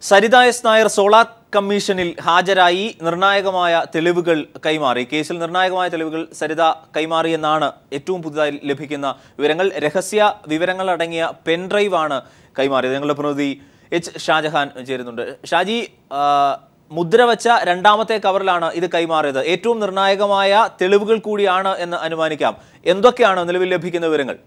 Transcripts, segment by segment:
Saritha S Nair solar കമ്മീഷനിൽ ഹാജരായി നിർണായകമായ തെളിവുകൾ കൈമാറി കേസിൽ നിർണായകമായ തെളിവുകൾ സരിത കൈമാറിയെന്നാണ് ഏറ്റവും പുതുതായി ലഭിക്കുന്ന വിവരങ്ങൾ രഹസ്യ വിവരങ്ങൾ അടങ്ങിയ പെൻഡ്രൈവ് ആണ് കൈമാറിയത് ഞങ്ങളുടെ പ്രതിനിധി എച്ച് ഷാജഹാൻ ചേരുന്നുണ്ട് ഷാജി ആ, മുദ്ര വച്ച രണ്ടാമത്തെ കവറിലാണ് ഇത് കൈമാറിയത് ഏറ്റവും നിർണായകമായ തെളിവുകൾ കൂടിയാണ് എന്ന് അനുമാനിക്കാം എന്തൊക്കെയാണ് നിലവിൽ ലഭിക്കുന്ന വിവരങ്ങൾ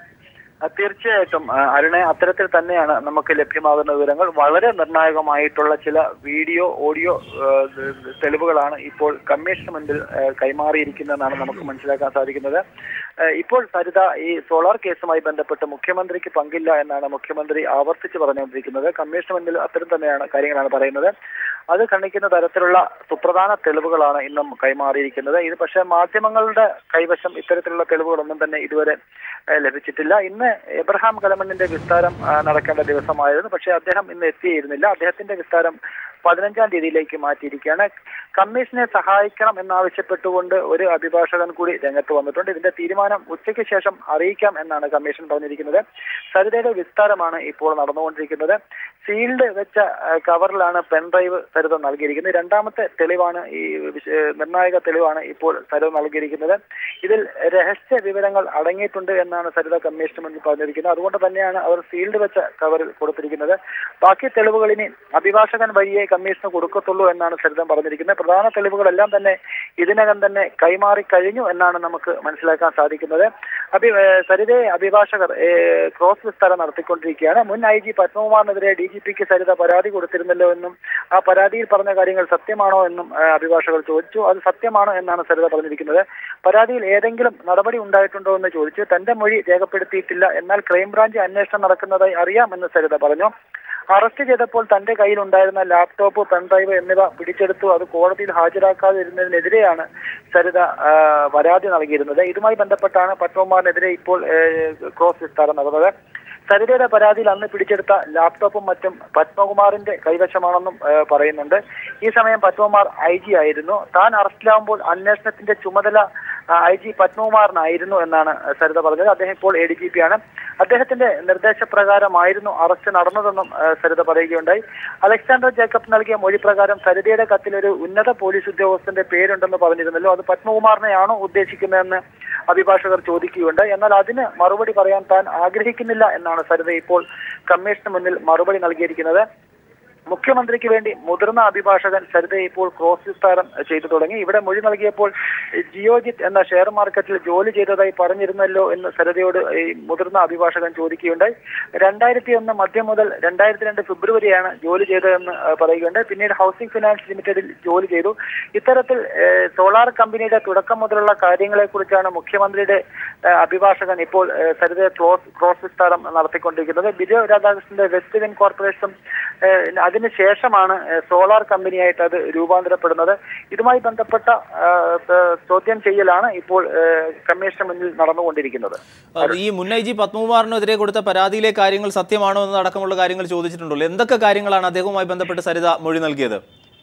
ആ, തീർച്ചയായിട്ടും ആ, അരുണെ അത്തരത്തിൽ തന്നെയാണ് നമുക്ക് ലഭ്യമാകുന്ന വിവരങ്ങൾ വളരെ നിർണായകമായിട്ടുള്ള ചില വീഡിയോ ഓഡിയോ ആ, ത- ത- തെളിവുകളാണ് ഇപ്പോൾ കമ്മീഷന് മുൻപിൽ ആ, കൈമാറിയിരിക്കുന്നതെന്നാണ് നമുക്ക് മനസ്സിലാക്കാൻ സാധിക്കുന്നത് ആ, ഇപ്പോൾ സരിത ഈ സോളാർ കേസുമായി ബന്ധപ്പെട്ട് മുഖ്യമന്ത്രിക്ക് പങ്കില്ല എന്നാണ് മുഖ്യമന്ത്രി ആവർത്തിച്ച് പറഞ്ഞുകൊണ്ടിരിക്കുന്നത് കമ്മീഷന് മുൻപിൽ അത്തരം തന്നെയാണ് കാര്യങ്ങളാണ് പറയുന്നത് അത് ഖണ്ഡിക്കുന്ന തരത്തിലുള്ള സുപ്രധാന തെളിവുകളാണ് ഇന്നും കൈമാറിയിരിക്കുന്നത് ഇത് പക്ഷേ മാധ്യമങ്ങളുടെ കൈവശം ഇത്തരത്തിലുള്ള തെളിവുകളൊന്നും തന്നെ ഇതുവരെ ഏഹ്, ലഭിച്ചിട്ടില്ല ഇന്ന് എബ്രഹാം കലമണ്ണിന്റെ വിസ്താരം ആ, നടക്കേണ്ട ദിവസമായിരുന്നു പക്ഷേ അദ്ദേഹം ഇന്ന് എത്തിയിരുന്നില്ല അദ്ദേഹത്തിന്റെ വിസ്താരം പതിനഞ്ചാം തീയതിയിലേക്ക് മാറ്റിയിരിക്കുകയാണ് കമ്മീഷനെ സഹായിക്കണം എന്നാവശ്യപ്പെട്ടുകൊണ്ട് ഒരു അഭിഭാഷകൻ കൂടി രംഗത്ത് വന്നിട്ടുണ്ട് ഇതിന്റെ തീരുമാനം ഉച്ചയ്ക്ക് ശേഷം അറിയിക്കാം എന്നാണ് കമ്മീഷൻ പറഞ്ഞിരിക്കുന്നത് സരിതയുടെ വിസ്താരമാണ് ഇപ്പോൾ നടന്നുകൊണ്ടിരിക്കുന്നത് സീൽഡ് വെച്ച ആ, കവറിലാണ് പെൻഡ്രൈവ് സരിത നൽകിയിരിക്കുന്നത് രണ്ടാമത്തെ തെളിവാണ് ഈ വിശ- ഏഹ് നിർണായക തെളിവാണ് ഇപ്പോൾ സരിത നൽകിയിരിക്കുന്നത് ഇതിൽ രഹസ്യ വിവരങ്ങൾ അടങ്ങിയിട്ടുണ്ട് എന്നാണ് സരിത കമ്മീഷന് മുന്നിൽ പറഞ്ഞിരിക്കുന്നത് അതുകൊണ്ട് തന്നെയാണ് അവർ സീൽഡ് വെച്ച കവറിൽ കൊടുത്തിരിക്കുന്നത് ബാക്കി തെളിവുകൾ ഇനി അഭിഭാഷകൻ വഴിയേ കമ്മീഷന് കൊടുക്കത്തുള്ളൂ എന്നാണ് സരിത പറഞ്ഞിരിക്കുന്നത് പ്രധാന തെളിവുകളെല്ലാം തന്നെ ഇതിനകം തന്നെ കൈമാറി കഴിഞ്ഞു എന്നാണ് നമുക്ക് മനസ്സിലാക്കാൻ സാധിക്കുന്നത് അഭി ഏഹ് സരിതയെ അഭിഭാഷകർ ഏഹ് ക്രോസ് വിസ്താരം നടത്തിക്കൊണ്ടിരിക്കുകയാണ് മുൻ ഐ ജി പത്മകുമാറിനെതിരെ ഡി ജി പിക്ക് സരിത പരാതി കൊടുത്തിരുന്നല്ലോ എന്നും ആ പരാതിയിൽ പറഞ്ഞ കാര്യങ്ങൾ സത്യമാണോ എന്നും ഏഹ് അഭിഭാഷകർ ചോദിച്ചു അത് സത്യമാണ് എന്നാണ് സരിത പറഞ്ഞിരിക്കുന്നത് പരാതിയിൽ ഏതെങ്കിലും നടപടി ഉണ്ടായിട്ടുണ്ടോ എന്ന് ചോദിച്ചു തന്റെ മൊഴി രേഖപ്പെടുത്തിയിട്ടില്ല എന്നാൽ ക്രൈംബ്രാഞ്ച് അന്വേഷണം നടക്കുന്നതായി അറിയാമെന്ന് സരിത പറഞ്ഞു അറസ്റ്റ് ചെയ്തപ്പോൾ തന്റെ കയ്യിൽ ഉണ്ടായിരുന്ന ലാപ്ടോപ്പ് പെൺഡ്രൈവ് എന്നിവ പിടിച്ചെടുത്തു അത് കോടതിയിൽ ഹാജരാക്കാതിരുന്നതിനെതിരെയാണ് സരിത ആ, പരാതി നൽകിയിരുന്നത് ഇതുമായി ബന്ധപ്പെട്ടാണ് പത്മകുമാറിനെതിരെ ഇപ്പോൾ ഏ, ക്രോസ് വിസ്താരം നടന്നത് സരിതയുടെ പരാതിയിൽ അന്ന് പിടിച്ചെടുത്ത ലാപ്ടോപ്പും മറ്റും പത്മകുമാറിന്റെ കൈവശമാണെന്നും ഏ, പറയുന്നുണ്ട് ഈ സമയം പത്മകുമാർ ഐ ജി ആയിരുന്നു താൻ അറസ്റ്റിലാവുമ്പോൾ അന്വേഷണത്തിന്റെ ചുമതല ഐ ജി പത്മകുമാറിനായിരുന്നു എന്നാണ് സരിത പറഞ്ഞത് അദ്ദേഹം ഇപ്പോൾ എ ഡി ജി പി ആണ് അദ്ദേഹത്തിന്റെ നിർദ്ദേശപ്രകാരമായിരുന്നു അറസ്റ്റ് നടന്നതെന്നും ആ, സരിത പറയുകയുണ്ടായി അലക്സാണ്ടർ ജേക്കബ് നൽകിയ മൊഴി പ്രകാരം സരിതയുടെ കത്തിൽ ഒരു ഉന്നത പോലീസ് ഉദ്യോഗസ്ഥന്റെ പേരുണ്ടെന്ന് പറഞ്ഞിരുന്നല്ലോ അത് പത്മകുമാറിനെയാണോ ഉദ്ദേശിക്കുന്നതെന്ന് അഭിഭാഷകർ ചോദിക്കുകയുണ്ടായി എന്നാൽ അതിന് മറുപടി പറയാൻ താൻ ആഗ്രഹിക്കുന്നില്ല എന്നാണ് സരിത ഇപ്പോൾ കമ്മീഷന് മുന്നിൽ മറുപടി നൽകിയിരിക്കുന്നത് മുഖ്യമന്ത്രിക്ക് വേണ്ടി മുതിർന്ന അഭിഭാഷകൻ സരിതയെ ഇപ്പോൾ ക്രോസ് വിസ്താരം ചെയ്തു തുടങ്ങി ഇവിടെ മൊഴി നൽകിയപ്പോൾ ജിയോജിത്ത് എന്ന ഷെയർ മാർക്കറ്റിൽ ജോലി ചെയ്തതായി പറഞ്ഞിരുന്നല്ലോ എന്ന് സരിതയോട് ഈ മുതിർന്ന അഭിഭാഷകൻ ചോദിക്കുകയുണ്ടായി രണ്ടായിരത്തി ഒന്ന് മധ്യം മുതൽ രണ്ടായിരത്തി രണ്ട് ഫെബ്രുവരിയാണ് ജോലി ചെയ്തതെന്ന് ആ, പറയുകയുണ്ടായി പിന്നീട് ഹൗസിംഗ് ഫിനാൻസ് ലിമിറ്റഡിൽ ജോലി ചെയ്തു ഇത്തരത്തിൽ ഏഹ്, സോളാർ കമ്പനിയുടെ തുടക്കം മുതലുള്ള കാര്യങ്ങളെ കുറിച്ചാണ് മുഖ്യമന്ത്രിയുടെ ഏഹ്, അഭിഭാഷകൻ ഇപ്പോൾ ഏഹ്, സരിതയെ ക്ലോസ് ക്രോസ് വിസ്താരം നടത്തിക്കൊണ്ടിരിക്കുന്നത് ബിജു രാധാകൃഷ്ണന്റെ വെസ്റ്റ് വിൻ കോർപ്പറേഷനും ഏഹ്, അതിനുശേഷമാണ് ഏഹ്, സോളാർ കമ്പനിയായിട്ട് അത് രൂപാന്തരപ്പെടുന്നത് ഇതുമായി ബന്ധപ്പെട്ട ഏഹ്, ത- ചോദ്യം ചെയ്യലാണ് ഇപ്പോൾ ഏഹ്, കമ്മീഷന് മുന്നിൽ നടന്നുകൊണ്ടിരിക്കുന്നത് ആ, ഈ മുൻ ഐ ജി പത്മകുമാറിനെതിരെ കൊടുത്ത പരാതിയിലെ കാര്യങ്ങൾ സത്യമാണോ എന്നതടക്കമുള്ള കാര്യങ്ങൾ ചോദിച്ചിട്ടുണ്ടല്ലോ എന്തൊക്കെ കാര്യങ്ങളാണ് അദ്ദേഹവുമായി ബന്ധപ്പെട്ട് സരിത മൊഴി നൽകിയത്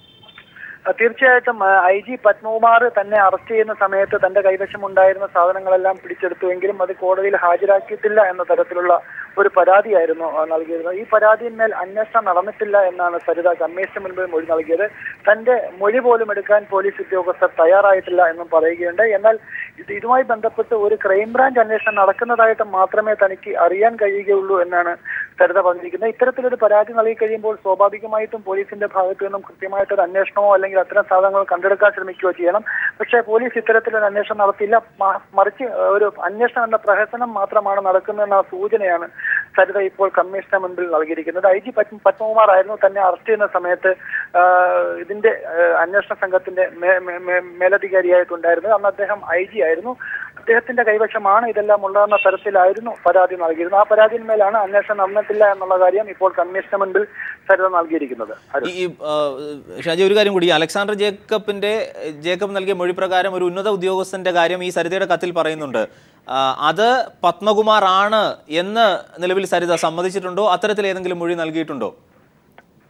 ആ, തീർച്ചയായിട്ടും ഐ ജി പത്മകുമാർ തന്നെ അറസ്റ്റ് ചെയ്യുന്ന സമയത്ത് തന്റെ കൈവശം ഉണ്ടായിരുന്ന സാധനങ്ങളെല്ലാം പിടിച്ചെടുത്തുവെങ്കിലും അത് കോടതിയിൽ ഹാജരാക്കിയിട്ടില്ല എന്ന തരത്തിലുള്ള ഒരു പരാതിയായിരുന്നു ആ, നൽകിയിരുന്നത് ഈ പരാതിയിന്മേൽ അന്വേഷണം നടന്നിട്ടില്ല എന്നാണ് സരിത കമ്മീഷന് മുൻപിൽ മൊഴി നൽകിയത് തന്റെ മൊഴി പോലും എടുക്കാൻ പോലീസ് ഉദ്യോഗസ്ഥർ തയ്യാറായിട്ടില്ല എന്നും പറയുകയുണ്ട് എന്നാൽ ഇത് ഇതുമായി ബന്ധപ്പെട്ട് ഒരു ക്രൈംബ്രാഞ്ച് അന്വേഷണം നടക്കുന്നതായിട്ട് മാത്രമേ തനിക്ക് അറിയാൻ കഴിയുകയുള്ളൂ എന്നാണ് സരിത പറഞ്ഞിരിക്കുന്നത് ഇത്തരത്തിലൊരു പരാതി നൽകി കഴിയുമ്പോൾ സ്വാഭാവികമായിട്ടും പോലീസിന്റെ ഭാഗത്തു നിന്നും കൃത്യമായിട്ടൊരു അന്വേഷണമോ അല്ലെങ്കിൽ അത്തരം സാധനങ്ങൾ കണ്ടെടുക്കാൻ ശ്രമിക്കുകയോ ചെയ്യണം പക്ഷേ പോലീസ് ഇത്തരത്തിലൊരു അന്വേഷണം നടത്തിയില്ല മ- മറിച്ച് ഒരു അന്വേഷണം എന്ന പ്രഹസനം മാത്രമാണ് നടക്കുന്നതെന്ന സൂചനയാണ് സരിത ഇപ്പോൾ കമ്മീഷന് മുൻപിൽ നൽകിയിരിക്കുന്നത് ഐ ജി പത്മകുമാർ ആയിരുന്നു തന്നെ അറസ്റ്റ് ചെയ്യുന്ന സമയത്ത് ആ, ഇതിന്റെ ആ, അന്വേഷണ സംഘത്തിന്റെ മേ- മേ- മേ- മേലധികാരിയായിട്ടുണ്ടായിരുന്നത് അന്ന് അദ്ദേഹം ഐ ജി ആയിരുന്നു അദ്ദേഹത്തിന്റെ കൈവശമാണ് ഇതെല്ലാം ഉള്ളതെന്ന തരത്തിലായിരുന്നു പരാതി നൽകിയിരുന്നത് ആ പരാതിയിന്മേലാണ് അന്വേഷണം നടന്നിട്ടില്ല എന്നുള്ള കാര്യം ഇപ്പോൾ കമ്മീഷന് മുൻപിൽ സരിത നൽകിയിരിക്കുന്നത് അരുൺ. ഈ ആ, ഷാജി ഒരു കാര്യം കൂടി അലക്സാണ്ടർ ജേക്കബിന്റെ ജേക്കബ് നൽകിയ മൊഴി പ്രകാരം ഒരു ഉന്നത ഉദ്യോഗസ്ഥന്റെ കാര്യം ഈ സരിതയുടെ കത്തിൽ പറയുന്നുണ്ട് ആ, അത് പത്മകുമാർ ആണ് എന്ന് നിലവിൽ സരിത സമ്മതിച്ചിട്ടുണ്ടോ അത്തരത്തിൽ ഏതെങ്കിലും മൊഴി നൽകിയിട്ടുണ്ടോ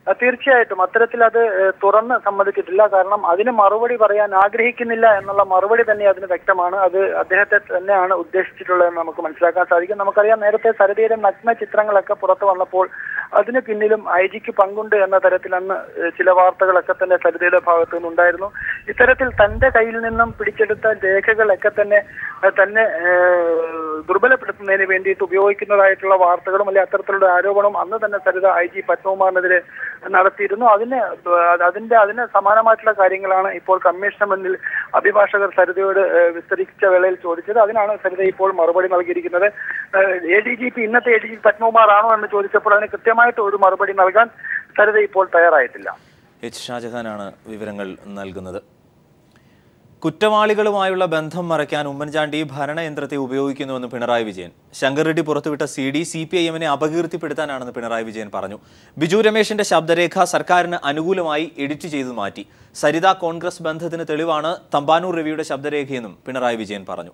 ആ, തീർച്ചയായിട്ടും അത്തരത്തിൽ അത് ഏഹ്, തുറന്ന് സമ്മതിച്ചിട്ടില്ല കാരണം അതിന് മറുപടി പറയാൻ ആഗ്രഹിക്കുന്നില്ല എന്നുള്ള മറുപടി തന്നെ അതിന് വ്യക്തമാണ് അത് അദ്ദേഹത്തെ തന്നെയാണ് ഉദ്ദേശിച്ചിട്ടുള്ളതെന്ന് നമുക്ക് മനസ്സിലാക്കാൻ സാധിക്കും നമുക്കറിയാം നേരത്തെ സരിതയുടെ നഗ്ന ചിത്രങ്ങളൊക്കെ പുറത്തു വന്നപ്പോൾ അതിന് പിന്നിലും ഐ ജിക്ക് പങ്കുണ്ട് എന്ന തരത്തിൽ അന്ന് ഏഹ്, ചില വാർത്തകളൊക്കെ തന്നെ സരിതയുടെ ഭാഗത്തു നിന്നുണ്ടായിരുന്നു ഇത്തരത്തിൽ തന്റെ കയ്യിൽ നിന്നും പിടിച്ചെടുത്ത രേഖകളൊക്കെ തന്നെ ഏഹ്, തന്നെ ഏഹ്, ദുർബലപ്പെടുത്തുന്നതിന് വേണ്ടിയിട്ട് ഉപയോഗിക്കുന്നതായിട്ടുള്ള വാർത്തകളും അല്ലെ അത്തരത്തിലുള്ള ആരോപണവും അന്ന് തന്നെ സരിത ഐ ജി പത്മകുമാറിനെതിരെ നടത്തിയിരുന്നു അതിന് അത് അതിന്റെ അതിന് സമാനമായിട്ടുള്ള കാര്യങ്ങളാണ് ഇപ്പോൾ കമ്മീഷന് മുന്നിൽ അഭിഭാഷകർ സരിതയോട് ഏഹ്, വിസ്തരിച്ച വേളയിൽ ചോദിച്ചത് അതിനാണ് സരിത ഇപ്പോൾ മറുപടി നൽകിയിരിക്കുന്നത് എ ഡി ജി പി ഇന്നത്തെ എ ഡി ജി പത്മകുമാർ ആണോ എന്ന് ചോദിച്ചപ്പോൾ അതിന് കൃത്യമായിട്ട് ഒരു മറുപടി നൽകാൻ സരിത ഇപ്പോൾ തയ്യാറായിട്ടില്ല എച്ച് ഷാജഹാനാണ് വിവരങ്ങൾ നൽകുന്നത് കുറ്റവാളികളുമായുള്ള ബന്ധം മറയ്ക്കാൻ ഉമ്മൻചാണ്ടി ഭരണയന്ത്രത്തെ ഉപയോഗിക്കുന്നുവെന്ന് പിണറായി വിജയൻ ശങ്കർ റെഡ്ഡി പുറത്തുവിട്ട C D C P I എമ്മിനെ അപകീർത്തിപ്പെടുത്താനാണെന്ന് പിണറായി വിജയൻ പറഞ്ഞു ബിജു രമേശിന്റെ ശബ്ദരേഖ സർക്കാരിന് അനുകൂലമായി എഡിറ്റ് ചെയ്തു മാറ്റി സരിത കോൺഗ്രസ് ബന്ധത്തിന് തെളിവാണ് തമ്പാനൂർ രവിയുടെ ശബ്ദരേഖയെന്നും പിണറായി വിജയൻ പറഞ്ഞു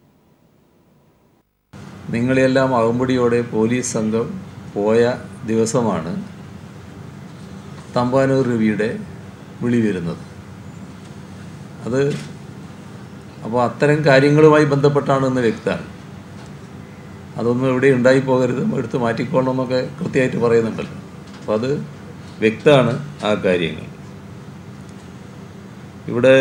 നിങ്ങളെല്ലാം അകമ്പടിയോടെ പോലീസ് സംഘം പോയ ദിവസമാണ് തമ്പാനൂർ രവിയുടെ വിളി വരുന്നത് അത് അപ്പോൾ അത്തരം കാര്യങ്ങളുമായി ബന്ധപ്പെട്ടാണെന്ന് വ്യക്തമാണ് അതൊന്നും ഇവിടെ ഉണ്ടായി പോകരുത് എടുത്ത് മാറ്റിക്കോളണം എന്നൊക്കെ കൃത്യമായിട്ട് പറയുന്നുണ്ടല്ലോ അപ്പോൾ അത് വ്യക്തമാണ് ആ കാര്യങ്ങൾ ഇവിടെ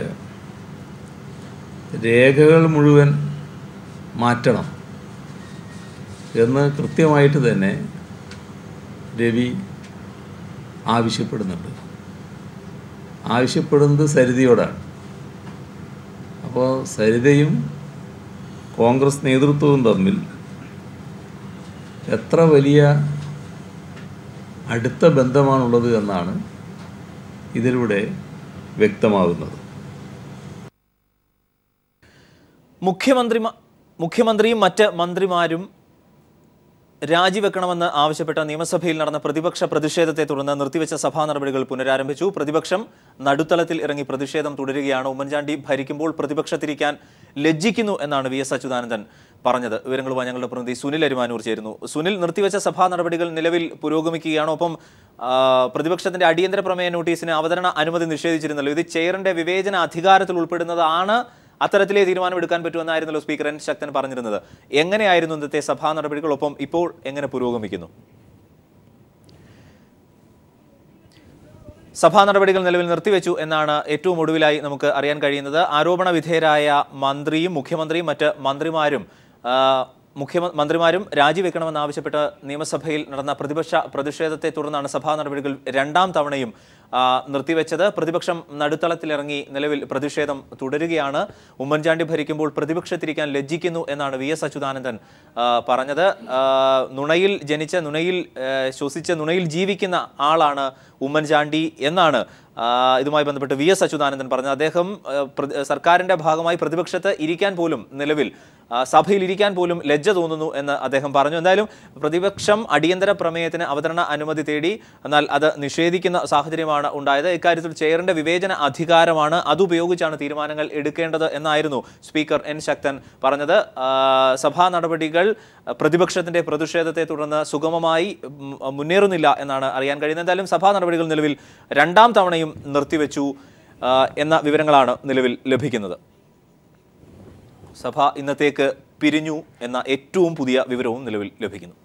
രേഖകൾ മുഴുവൻ മാറ്റണം എന്ന് കൃത്യമായിട്ട് തന്നെ രവി ആവശ്യപ്പെടുന്നുണ്ട് ആവശ്യപ്പെടുന്നത് സരിതയോടാണ് അപ്പോൾ സരിതയും കോൺഗ്രസ് നേതൃത്വവും തമ്മിൽ എത്ര വലിയ അടുത്ത ബന്ധമാണുള്ളത് എന്നാണ് ഇതിലൂടെ വ്യക്തമാകുന്നത് മുഖ്യമന്ത്രി മുഖ്യമന്ത്രിയും മറ്റ് മന്ത്രിമാരും രാജിവെക്കണമെന്ന് ആവശ്യപ്പെട്ട നിയമസഭയിൽ നടന്ന പ്രതിപക്ഷ പ്രതിഷേധത്തെ തുടർന്ന് നിർത്തിവെച്ച സഭാ നടപടികൾ പുനരാരംഭിച്ചു പ്രതിപക്ഷം നടുത്തളത്തിൽ ഇറങ്ങി പ്രതിഷേധം തുടരുകയാണ് ഉമ്മൻചാണ്ടി ഭരിക്കുമ്പോൾ പ്രതിപക്ഷത്തിരിക്കാൻ ലജ്ജിക്കുന്നു എന്നാണ് വി എസ് അച്യുതാനന്ദൻ പറഞ്ഞത് വിവരങ്ങളുമായി ഞങ്ങളുടെ പ്രതിനിധി സുനിൽ അരുമാനൂർ ചേരുന്നു സുനിൽ നിർത്തിവെച്ച സഭാ നടപടികൾ നിലവിൽ പുരോഗമിക്കുകയാണ് ഒപ്പം ആ, പ്രതിപക്ഷത്തിന്റെ അടിയന്തര പ്രമേയ നോട്ടീസിന് അവതരണ അനുമതി നിഷേധിച്ചിരുന്നല്ലോ ഇത് ചെയറിന്റെ വിവേചന അധികാരത്തിൽ ഉൾപ്പെടുന്നതാണ് അത്തരത്തിലേ തീരുമാനമെടുക്കാൻ പറ്റുമെന്നായിരുന്നല്ലോ സ്പീക്കർ എൻ ശക്തൻ പറഞ്ഞിരുന്നത് എങ്ങനെയായിരുന്നു ഇന്നത്തെ സഭാ നടപടികൾ ഒപ്പം ഇപ്പോൾ എങ്ങനെ പുരോഗമിക്കുന്നു സഭാ നടപടികൾ നിലവിൽ നിർത്തിവെച്ചു എന്നാണ് ഏറ്റവും ഒടുവിലായി നമുക്ക് അറിയാൻ കഴിയുന്നത് ആരോപണ വിധേയരായ മന്ത്രിയും മുഖ്യമന്ത്രിയും മറ്റ് മന്ത്രിമാരും ആ, മുഖ്യമ മന്ത്രിമാരും രാജിവെക്കണമെന്നാവശ്യപ്പെട്ട് നിയമസഭയിൽ നടന്ന പ്രതിപക്ഷ പ്രതിഷേധത്തെ തുടർന്നാണ് സഭാ നടപടികൾ രണ്ടാം തവണയും ആ, നിർത്തിവെച്ചത് പ്രതിപക്ഷം നടുത്തളത്തിലിറങ്ങി നിലവിൽ പ്രതിഷേധം തുടരുകയാണ് ഉമ്മൻചാണ്ടി ഭരിക്കുമ്പോൾ പ്രതിപക്ഷത്തിരിക്കാൻ ലജ്ജിക്കുന്നു എന്നാണ് വി എസ് അച്യുതാനന്ദൻ ആ, പറഞ്ഞത് ആ, നുണയിൽ ജനിച്ച നുണയിൽ ആ, ശ്വസിച്ച നുണയിൽ ജീവിക്കുന്ന ആളാണ് ഉമ്മൻചാണ്ടി എന്നാണ് ആ, ഇതുമായി ബന്ധപ്പെട്ട് വി എസ് അച്യുതാനന്ദൻ പറഞ്ഞത് അദ്ദേഹം ആ, പ്ര- സർക്കാരിന്റെ ഭാഗമായി പ്രതിപക്ഷത്ത് ഇരിക്കാൻ പോലും നിലവിൽ ആ, സഭയിൽ ഇരിക്കാൻ പോലും ലജ്ജ തോന്നുന്നു എന്ന് അദ്ദേഹം പറഞ്ഞു എന്തായാലും പ്രതിപക്ഷം അടിയന്തര പ്രമേയത്തിന് അവതരണ അനുമതി തേടി എന്നാൽ അത് നിഷേധിക്കുന്ന സാഹചര്യമാണ് ഉണ്ടായത് ഇക്കാര്യത്തിൽ ചെയറിന്റെ വിവേചന അധികാരമാണ് അതുപയോഗിച്ചാണ് തീരുമാനങ്ങൾ എടുക്കേണ്ടത് എന്നായിരുന്നു സ്പീക്കർ എൻ ശക്തൻ പറഞ്ഞത് ആ, സഭാ നടപടികൾ പ്രതിപക്ഷത്തിന്റെ പ്രതിഷേധത്തെ തുടർന്ന് സുഗമമായി ഉം, മുന്നേറുന്നില്ല എന്നാണ് അറിയാൻ കഴിയുന്നത് എന്തായാലും സഭാ നടപടികൾ നിലവിൽ രണ്ടാം തവണയും നിർത്തിവെച്ചു ആ, എന്ന വിവരങ്ങളാണ് നിലവിൽ ലഭിക്കുന്നത് സഭ ഇന്നത്തേക്ക് പിരിഞ്ഞു എന്ന ഏറ്റവും പുതിയ വിവരവും നിലവിൽ ലഭിക്കുന്നു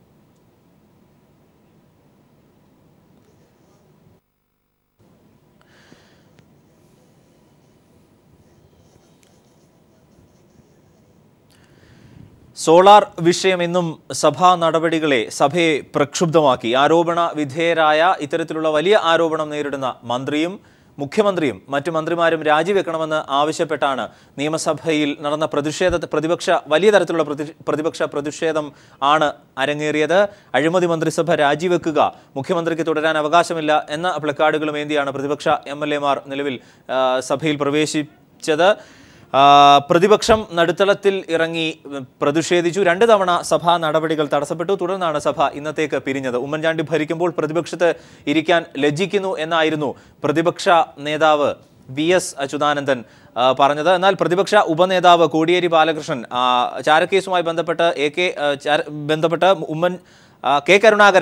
സോളാർ വിഷയം ഇന്നും സഭാ നടപടികളെ സഭയെ പ്രക്ഷുബ്ധമാക്കി ആരോപണ വിധേയരായ ഇത്തരത്തിലുള്ള വലിയ ആരോപണം നേരിടുന്ന മന്ത്രിയും മുഖ്യമന്ത്രിയും മറ്റു മന്ത്രിമാരും രാജിവെക്കണമെന്ന് ആവശ്യപ്പെട്ടാണ് നിയമസഭയിൽ നടന്ന പ്രതിഷേധ പ്രതിപക്ഷ വലിയ തരത്തിലുള്ള പ്രതി- പ്രതിപക്ഷ പ്രതിഷേധം ആണ് അരങ്ങേറിയത് അഴിമതി മന്ത്രിസഭ രാജിവെക്കുക മുഖ്യമന്ത്രിക്ക് തുടരാൻ അവകാശമില്ല എന്ന പ്ലക്കാർഡുകളും ഏന്തിയാണ് പ്രതിപക്ഷ എം എൽ എമാർ നിലവിൽ ആ, സഭയിൽ പ്രവേശിച്ചത് ആ, പ്രതിപക്ഷം നടുത്തളത്തിൽ ഇറങ്ങി ഉം, പ്രതിഷേധിച്ചു രണ്ട് തവണ സഭാ നടപടികൾ തടസ്സപ്പെട്ടു തുടർന്നാണ് സഭ ഇന്നത്തേക്ക് പിരിഞ്ഞത് ഉമ്മൻചാണ്ടി ഭരിക്കുമ്പോൾ പ്രതിപക്ഷത്ത് ഇരിക്കാൻ ലജ്ജിക്കുന്നു എന്നായിരുന്നു പ്രതിപക്ഷ നേതാവ് വി എസ് അച്യുതാനന്ദൻ ആ, പറഞ്ഞത് എന്നാൽ പ്രതിപക്ഷ ഉപനേതാവ് കോടിയേരി ബാലകൃഷ്ണൻ ആ, ചാരക്കേസുമായി ബന്ധപ്പെട്ട് എ കെ ആ, ചാര- ബന്ധപ്പെട്ട് ഉമ്മൻ ആ, കെ കരുണാകരൻ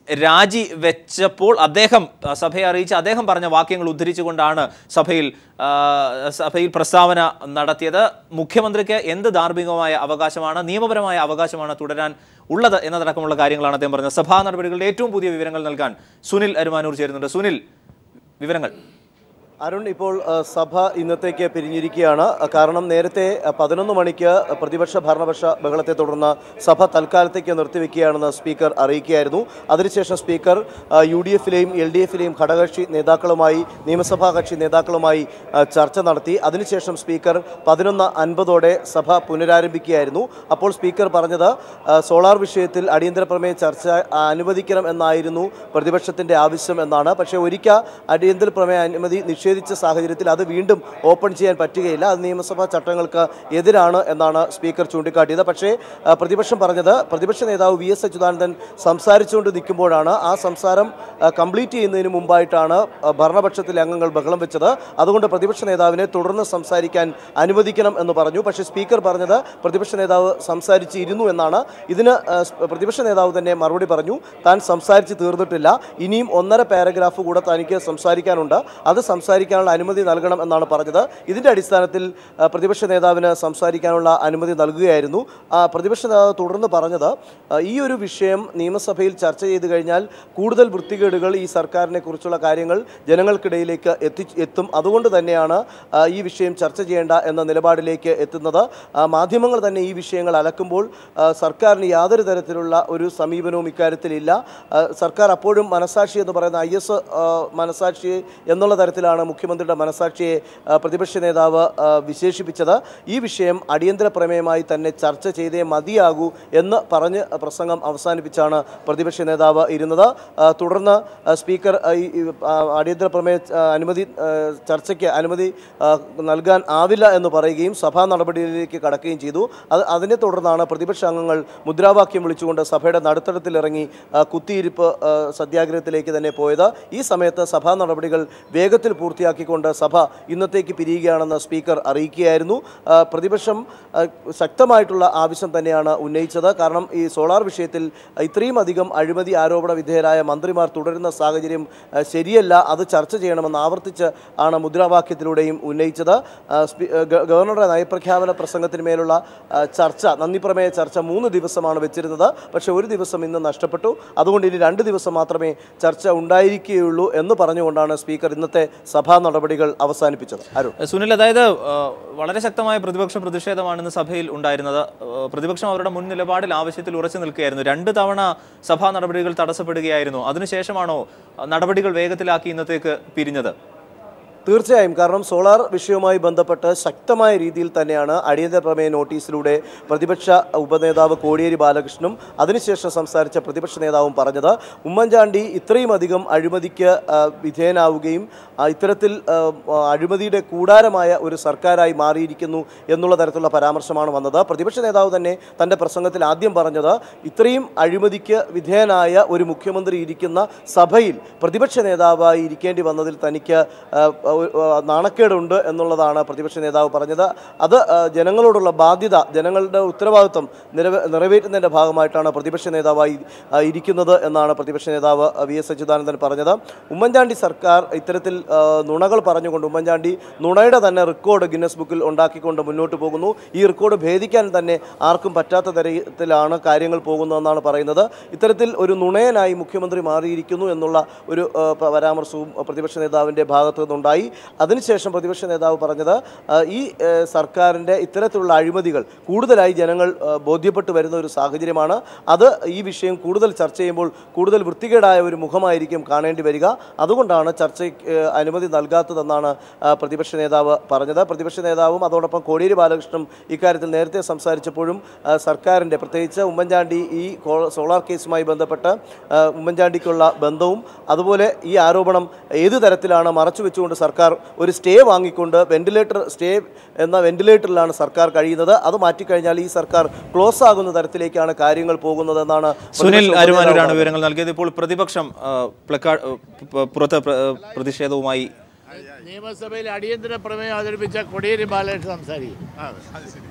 രാജി വെച്ചപ്പോൾ അദ്ദേഹം ആ, സഭയെ അറിയിച്ച അദ്ദേഹം പറഞ്ഞ വാക്യങ്ങൾ ഉദ്ധരിച്ചുകൊണ്ടാണ് സഭയിൽ ആ, സഭയിൽ പ്രസ്താവന നടത്തിയത് മുഖ്യമന്ത്രിക്ക് എന്ത് ധാർമ്മികമായ അവകാശമാണ് നിയമപരമായ അവകാശമാണ് തുടരാൻ ഉള്ളത് എന്നതടക്കമുള്ള കാര്യങ്ങളാണ് അദ്ദേഹം പറഞ്ഞത് സഭാ നടപടികളുടെ ഏറ്റവും പുതിയ വിവരങ്ങൾ നൽകാൻ സുനിൽ അരുമാനൂർ ചേരുന്നുണ്ട് സുനിൽ വിവരങ്ങൾ അരുൺ ഇപ്പോൾ അഹ്, സഭ ഇന്നത്തേക്ക് പിരിഞ്ഞിരിക്കുകയാണ് അഹ് കാരണം നേരത്തെ അഹ്, പതിനൊന്ന് മണിക്ക് പ്രതിപക്ഷ ഭരണപക്ഷ ബഹളത്തെ തുടർന്ന് സഭ തൽക്കാലത്തേക്ക് നിർത്തിവെക്കുകയാണെന്ന് സ്പീക്കർ അറിയിക്കുകയായിരുന്നു അതിനുശേഷം സ്പീക്കർ അഹ്, യു ഡി എഫിലെയും എൽ ഡി എഫിലെയും ഘടകകക്ഷി നേതാക്കളുമായി നിയമസഭാ കക്ഷി നേതാക്കളുമായി അഹ്, ചർച്ച നടത്തി അതിനുശേഷം സ്പീക്കർ പതിനൊന്ന് അൻപതോടെ സഭ പുനരാരംഭിക്കുകയായിരുന്നു അപ്പോൾ സ്പീക്കർ പറഞ്ഞത് അഹ്, സോളാർ വിഷയത്തിൽ അടിയന്തര പ്രമേയ ചർച്ച അനുവദിക്കണം എന്നായിരുന്നു പ്രതിപക്ഷത്തിന്റെ ആവശ്യം എന്നാണ് പക്ഷേ ഒരിക്കൽ അടിയന്തര പ്രമേയ അനുമതി നിഷേധിച്ച സാഹചര്യത്തിൽ അത് വീണ്ടും ഓപ്പൺ ചെയ്യാൻ പറ്റുകയില്ല അത് നിയമസഭാ ചട്ടങ്ങൾക്ക് എതിരാണ് എന്നാണ് സ്പീക്കർ ചൂണ്ടിക്കാട്ടിയത് പക്ഷേ ആ, പ്രതിപക്ഷം പറഞ്ഞത് പ്രതിപക്ഷ നേതാവ് വി എസ് അച്യുതാനന്ദൻ സംസാരിച്ചുകൊണ്ട് നിൽക്കുമ്പോഴാണ് ആ സംസാരം കംപ്ലീറ്റ് ചെയ്യുന്നതിന് മുമ്പായിട്ടാണ് ആ, ഭരണപക്ഷത്തിലെ അംഗങ്ങൾ ബഹളം വെച്ചത് അതുകൊണ്ട് പ്രതിപക്ഷ നേതാവിനെ തുടർന്ന് സംസാരിക്കാൻ അനുവദിക്കണം എന്ന് പറഞ്ഞു പക്ഷേ സ്പീക്കർ പറഞ്ഞത് പ്രതിപക്ഷ നേതാവ് സംസാരിച്ച് ഇരുന്നു എന്നാണ് ഇതിന് ആ, സ്- പ്രതിപക്ഷ നേതാവ് തന്നെ മറുപടി പറഞ്ഞു താൻ സംസാരിച്ച് തീർന്നിട്ടില്ല ഇനിയും ഒന്നര പാരഗ്രാഫ് കൂടെ തനിക്ക് സംസാരിക്കാനുണ്ട് അത് സംസാരിക്കാനുള്ള അനുമതി നൽകണം എന്നാണ് പറഞ്ഞത് ഇതിൻ്റെ അടിസ്ഥാനത്തിൽ ആ, പ്രതിപക്ഷ നേതാവിന് സംസാരിക്കാനുള്ള അനുമതി നൽകുകയായിരുന്നു ആ, പ്രതിപക്ഷ നേതാവ് തുടർന്ന് പറഞ്ഞത് ആ, ഈ ഒരു വിഷയം നിയമസഭയിൽ ചർച്ച ചെയ്ത് കഴിഞ്ഞാൽ കൂടുതൽ വൃത്തികേടുകൾ ഈ സർക്കാരിനെ കുറിച്ചുള്ള കാര്യങ്ങൾ ജനങ്ങൾക്കിടയിലേക്ക് എത്തി എത്തും അതുകൊണ്ട് തന്നെയാണ് ആ, ഈ വിഷയം ചർച്ച ചെയ്യേണ്ട എന്ന നിലപാടിലേക്ക് എത്തുന്നത് ആ, മാധ്യമങ്ങൾ തന്നെ ഈ വിഷയങ്ങൾ അലക്കുമ്പോൾ ആ, സർക്കാരിന് യാതൊരു തരത്തിലുള്ള ഒരു സമീപനവും ഇക്കാര്യത്തിലില്ല ആ, സർക്കാർ അപ്പോഴും മനസാക്ഷി എന്ന് പറയുന്ന ഐ എസ് മനസാക്ഷി എന്നുള്ള തരത്തിലാണ് മുഖ്യമന്ത്രിയുടെ മനസാക്ഷിയെ ആ, പ്രതിപക്ഷ നേതാവ് ആ, വിശേഷിപ്പിച്ചത് ഈ വിഷയം അടിയന്തര പ്രമേയമായി തന്നെ ചർച്ച ചെയ്തേ മതിയാകൂ എന്ന് പറഞ്ഞ് പ്രസംഗം അവസാനിപ്പിച്ചാണ് പ്രതിപക്ഷ നേതാവ് ഇരുന്നത് ആ, തുടർന്ന് ആ, സ്പീക്കർ ആ, ഈ ഈ, ആ, അടിയന്തര പ്രമേയ ആ, അനുമതി ആ, ചർച്ചയ്ക്ക് അനുമതി ആ, നൽകാൻ ആവില്ല എന്ന് പറയുകയും സഭാ നടപടിയിലേക്ക് കടക്കുകയും ചെയ്തു അത് അതിനെ തുടർന്നാണ് പ്രതിപക്ഷ അംഗങ്ങൾ മുദ്രാവാക്യം വിളിച്ചുകൊണ്ട് സഭയുടെ നടുത്തളത്തിലിറങ്ങി ആ, കുത്തിയിരിപ്പ് ആ, സത്യാഗ്രഹത്തിലേക്ക് തന്നെ പോയത് ഈ സമയത്ത് സഭാ നടപടികൾ വേഗത്തിൽ പൂർത്തിയാക്കിക്കൊണ്ട് സഭ ഇന്നത്തേക്ക് പിരിയുകയാണെന്ന് സ്പീക്കർ അറിയിക്കുകയായിരുന്നു ആ, പ്രതിപക്ഷം ആ, ശക്തമായിട്ടുള്ള ആവശ്യം തന്നെയാണ് ഉന്നയിച്ചത് കാരണം ഈ സോളാർ വിഷയത്തിൽ ഇത്രയും അധികം അഴിമതി ആരോപണ വിധേയരായ മന്ത്രിമാർ തുടരുന്ന സാഹചര്യം ആ, ശരിയല്ല അത് ചർച്ച ചെയ്യണമെന്ന് ആവർത്തിച്ച് ആണ് മുദ്രാവാക്യത്തിലൂടെയും ഉന്നയിച്ചത് ആ, സ്പീ- ആ, ഗ- ഗവർണറുടെ നയപ്രഖ്യാപന പ്രസംഗത്തിന് മേലുള്ള ആ, ചർച്ച നന്ദി പ്രമേയ ചർച്ച മൂന്ന് ദിവസമാണ് വെച്ചിരുന്നത് പക്ഷേ ഒരു ദിവസം ഇന്ന് നഷ്ടപ്പെട്ടു അതുകൊണ്ട് ഇനി രണ്ട് ദിവസം മാത്രമേ ചർച്ച ഉണ്ടായിരിക്കുകയുള്ളൂ എന്ന് പറഞ്ഞുകൊണ്ടാണ് സ്പീക്കർ ഇന്നത്തെ സഭാ നടപടികൾ അവസാനിപ്പിച്ചത് അരുൺ സുനിൽ അതായത് ആ, വളരെ ശക്തമായ പ്രതിപക്ഷ പ്രതിഷേധമാണ് ഇന്ന് സഭയിൽ ഉണ്ടായിരുന്നത് ആ, പ്രതിപക്ഷം അവരുടെ മുൻ നിലപാടിൽ ആവശ്യത്തിൽ ഉറച്ചു നിൽക്കുകയായിരുന്നു രണ്ട് തവണ സഭാ നടപടികൾ തടസ്സപ്പെടുകയായിരുന്നു അതിനുശേഷമാണോ ആ, നടപടികൾ വേഗത്തിലാക്കി ഇന്നത്തേക്ക് പിരിഞ്ഞത് തീർച്ചയായും കാരണം സോളാർ വിഷയവുമായി ബന്ധപ്പെട്ട് ശക്തമായ രീതിയിൽ തന്നെയാണ് അടിയന്തര പ്രമേയ നോട്ടീസിലൂടെ പ്രതിപക്ഷ ഉപനേതാവ് കോടിയേരി ബാലകൃഷ്ണനും അതിനുശേഷം സംസാരിച്ച പ്രതിപക്ഷ നേതാവും പറഞ്ഞത് ഉമ്മൻചാണ്ടി ഇത്രയും അധികം അഴിമതിക്ക് ആ, വിധേയനാവുകയും ആ, ഇത്തരത്തിൽ ആ, ആ, അഴിമതിയുടെ കൂടാരമായ ഒരു സർക്കാരായി മാറിയിരിക്കുന്നു എന്നുള്ള തരത്തിലുള്ള പരാമർശമാണ് വന്നത് പ്രതിപക്ഷ നേതാവ് തന്നെ തൻ്റെ പ്രസംഗത്തിൽ ആദ്യം പറഞ്ഞത് ഇത്രയും അഴിമതിക്ക് വിധേയനായ ഒരു മുഖ്യമന്ത്രി ഇരിക്കുന്ന സഭയിൽ പ്രതിപക്ഷ നേതാവായി ഇരിക്കേണ്ടി വന്നതിൽ തനിക്ക് ആ, ഒരു, ആ, നാണക്കേടുണ്ട് എന്നുള്ളതാണ് പ്രതിപക്ഷ നേതാവ് പറഞ്ഞത് അത് ആ, ജനങ്ങളോടുള്ള ബാധ്യത ജനങ്ങളുടെ ഉത്തരവാദിത്വം നിറവേ നിറവേറ്റുന്നതിൻ്റെ ഭാഗമായിട്ടാണ് പ്രതിപക്ഷ നേതാവായി ആ, ഇരിക്കുന്നത് എന്നാണ് പ്രതിപക്ഷ നേതാവ് ആ, വി എസ് അച്യുതാനന്ദൻ പറഞ്ഞത് ഉമ്മൻചാണ്ടി സർക്കാർ ഇത്തരത്തിൽ ആ, നുണകൾ പറഞ്ഞുകൊണ്ട് ഉമ്മൻചാണ്ടി നുണയുടെ തന്നെ റെക്കോർഡ് ഗിന്നസ് ബുക്കിൽ ഉണ്ടാക്കിക്കൊണ്ട് മുന്നോട്ട് പോകുന്നു ഈ റെക്കോർഡ് ഭേദിക്കാൻ തന്നെ ആർക്കും പറ്റാത്ത തരത്തിലാണ് കാര്യങ്ങൾ പോകുന്നതെന്നാണ് പറയുന്നത് ഇത്തരത്തിൽ ഒരു നുണയനായി മുഖ്യമന്ത്രി മാറിയിരിക്കുന്നു എന്നുള്ള ഒരു ആ, പ- പരാമർശവും പ്രതിപക്ഷ നേതാവിൻ്റെ ഭാഗത്തു നിന്നുണ്ടായി അതിനുശേഷം പ്രതിപക്ഷ നേതാവ് പറഞ്ഞത് ആ, ഈ ആ, സർക്കാരിൻ്റെ ഇത്തരത്തിലുള്ള അഴിമതികൾ കൂടുതലായി ജനങ്ങൾ ആ, ബോധ്യപ്പെട്ടു വരുന്ന ഒരു സാഹചര്യമാണ് അത് ഈ വിഷയം കൂടുതൽ ചർച്ച ചെയ്യുമ്പോൾ കൂടുതൽ വൃത്തികേടായ ഒരു മുഖമായിരിക്കും കാണേണ്ടി വരിക അതുകൊണ്ടാണ് ചർച്ചയ്ക്ക് ആ, അനുമതി നൽകാത്തതെന്നാണ് ആ, പ്രതിപക്ഷ നേതാവ് പറഞ്ഞത് പ്രതിപക്ഷ നേതാവും അതോടൊപ്പം കോടിയേരി ബാലകൃഷ്ണനും ഇക്കാര്യത്തിൽ നേരത്തെ സംസാരിച്ചപ്പോഴും ആ, സർക്കാരിൻ്റെ പ്രത്യേകിച്ച് ഉമ്മൻചാണ്ടി ഈ കോ- സോളാർ കേസുമായി ബന്ധപ്പെട്ട് ആ, ഉമ്മൻചാണ്ടിക്കുള്ള ബന്ധവും അതുപോലെ ഈ ആരോപണം ഏത് തരത്തിലാണ് മറച്ചു വെച്ചുകൊണ്ട് സർക്കാർ ഒരു സ്റ്റേ വാങ്ങിക്കൊണ്ട് വെന്റിലേറ്റർ സ്റ്റേ എന്ന വെന്റിലേറ്ററിലാണ് സർക്കാർ കഴിയുന്നത് അത് മാറ്റിക്കഴിഞ്ഞാൽ ഈ സർക്കാർ ക്ലോസ് ആകുന്ന തരത്തിലേക്കാണ് കാര്യങ്ങൾ പോകുന്നതെന്നാണ് സുനിൽ പ്രതിപക്ഷ അരുമാനൂരാണ് ഉപനേതാവ് വിവരങ്ങൾ നൽകിയത് ഇപ്പോൾ പ്രതിപക്ഷം ആ, പ്ലക്കാർഡ് ആ, പ- പുറത്ത് പ്ര- പ്രതിഷേധവുമായി നിയമസഭയിൽ അടിയന്തര പ്രമേയം അവതരിപ്പിച്ച കൊടിയേരി ബാലകൃഷ്ണൻ സംസാരിക്കും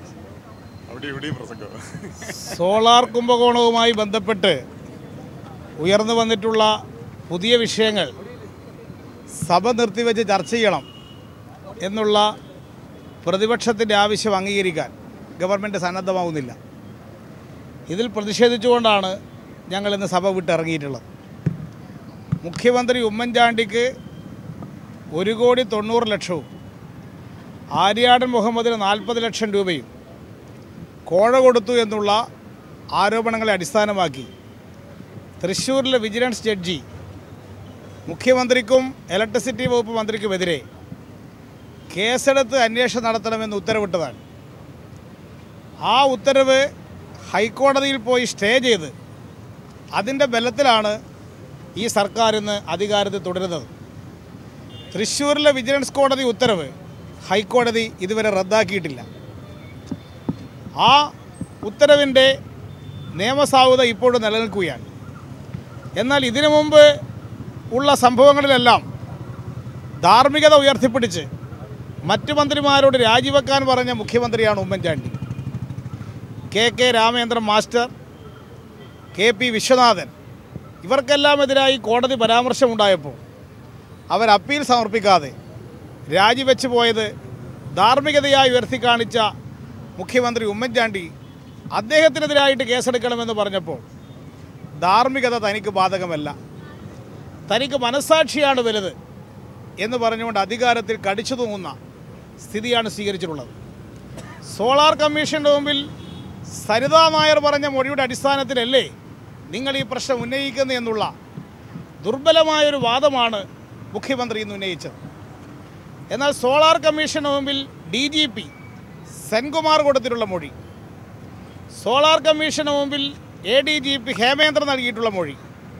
അവിടെ ഇവിടെയും പ്രസംഗം സോളാർ കുംഭകോണവുമായി ബന്ധപ്പെട്ട് ഉയർന്നു വന്നിട്ടുള്ള പുതിയ വിഷയങ്ങൾ സഭ നിർത്തിവെച്ച് ചർച്ച ചെയ്യണം എന്നുള്ള പ്രതിപക്ഷത്തിൻ്റെ ആവശ്യം അംഗീകരിക്കാൻ ഗവൺമെൻറ് സന്നദ്ധമാവുന്നില്ല ഇതിൽ പ്രതിഷേധിച്ചുകൊണ്ടാണ് ഞങ്ങൾ ഇന്ന് സഭ വിട്ടിറങ്ങിയിട്ടുള്ളത് മുഖ്യമന്ത്രി ഉമ്മൻചാണ്ടിക്ക് ഒരു കോടി തൊണ്ണൂറ് ലക്ഷവും ആര്യാടൻ മുഹമ്മദിന് നാൽപ്പത് ലക്ഷം രൂപയും കോഴ കൊടുത്തു എന്നുള്ള ആരോപണങ്ങളെ അടിസ്ഥാനമാക്കി തൃശ്ശൂരിലെ വിജിലൻസ് ജഡ്ജി മുഖ്യമന്ത്രിക്കും ഇലക്ട്രിസിറ്റി വകുപ്പ് മന്ത്രിക്കുമെതിരെ കേസെടുത്ത് അന്വേഷണം നടത്തണമെന്ന് ഉത്തരവിട്ടതാണ് ആ ഉത്തരവ് ഹൈക്കോടതിയിൽ പോയി സ്റ്റേ ചെയ്ത് അതിൻ്റെ ബലത്തിലാണ് ഈ സർക്കാർ ഇന്ന് അധികാരത്തിൽ തുടരുന്നത് തൃശ്ശൂരിലെ വിജിലൻസ് കോടതി ഉത്തരവ് ഹൈക്കോടതി ഇതുവരെ റദ്ദാക്കിയിട്ടില്ല ആ ഉത്തരവിൻ്റെ നിയമസാധുത ഇപ്പോഴും നിലനിൽക്കുകയാണ് എന്നാൽ ഇതിനു മുമ്പ് ഉള്ള സംഭവങ്ങളിലെല്ലാം ധാർമ്മികത ഉയർത്തിപ്പിടിച്ച് മറ്റു മന്ത്രിമാരോട് രാജിവെക്കാൻ പറഞ്ഞ മുഖ്യമന്ത്രിയാണ് Oommen Chandy K K Ramendran master K P Viswanathan ഇവർക്കെല്ലാം എതിരായി കോടതി പരാമർശമുണ്ടായപ്പോൾ അവർ അപ്പീൽ സമർപ്പിക്കാതെ രാജിവെച്ച് പോയത് ധാർമ്മികതയായി ഉയർത്തി കാണിച്ച മുഖ്യമന്ത്രി ഉമ്മൻചാണ്ടി അദ്ദേഹത്തിനെതിരായിട്ട് കേസെടുക്കണമെന്ന് പറഞ്ഞപ്പോൾ ധാർമ്മികത തനിക്ക് ബാധകമല്ല തനിക്ക് മനസ്സാക്ഷിയാണ് വലുത് എന്ന് പറഞ്ഞുകൊണ്ട് അധികാരത്തിൽ കടിച്ചു തൂങ്ങുന്ന സ്ഥിതിയാണ് സ്വീകരിച്ചിട്ടുള്ളത് സോളാർ കമ്മീഷൻ്റെ മുമ്പിൽ സരിതാ നായർ പറഞ്ഞ മൊഴിയുടെ അടിസ്ഥാനത്തിലല്ലേ നിങ്ങൾ ഈ പ്രശ്നം ഉന്നയിക്കുന്നു എന്നുള്ള ദുർബലമായൊരു വാദമാണ് മുഖ്യമന്ത്രി ഇന്ന് ഉന്നയിച്ചത് എന്നാൽ സോളാർ കമ്മീഷന് മുമ്പിൽ ഡി ജി പി സെൻകുമാർ കൊടുത്തിട്ടുള്ള മൊഴി സോളാർ കമ്മീഷന് മുമ്പിൽ A D G P Hemendran നൽകിയിട്ടുള്ള മൊഴി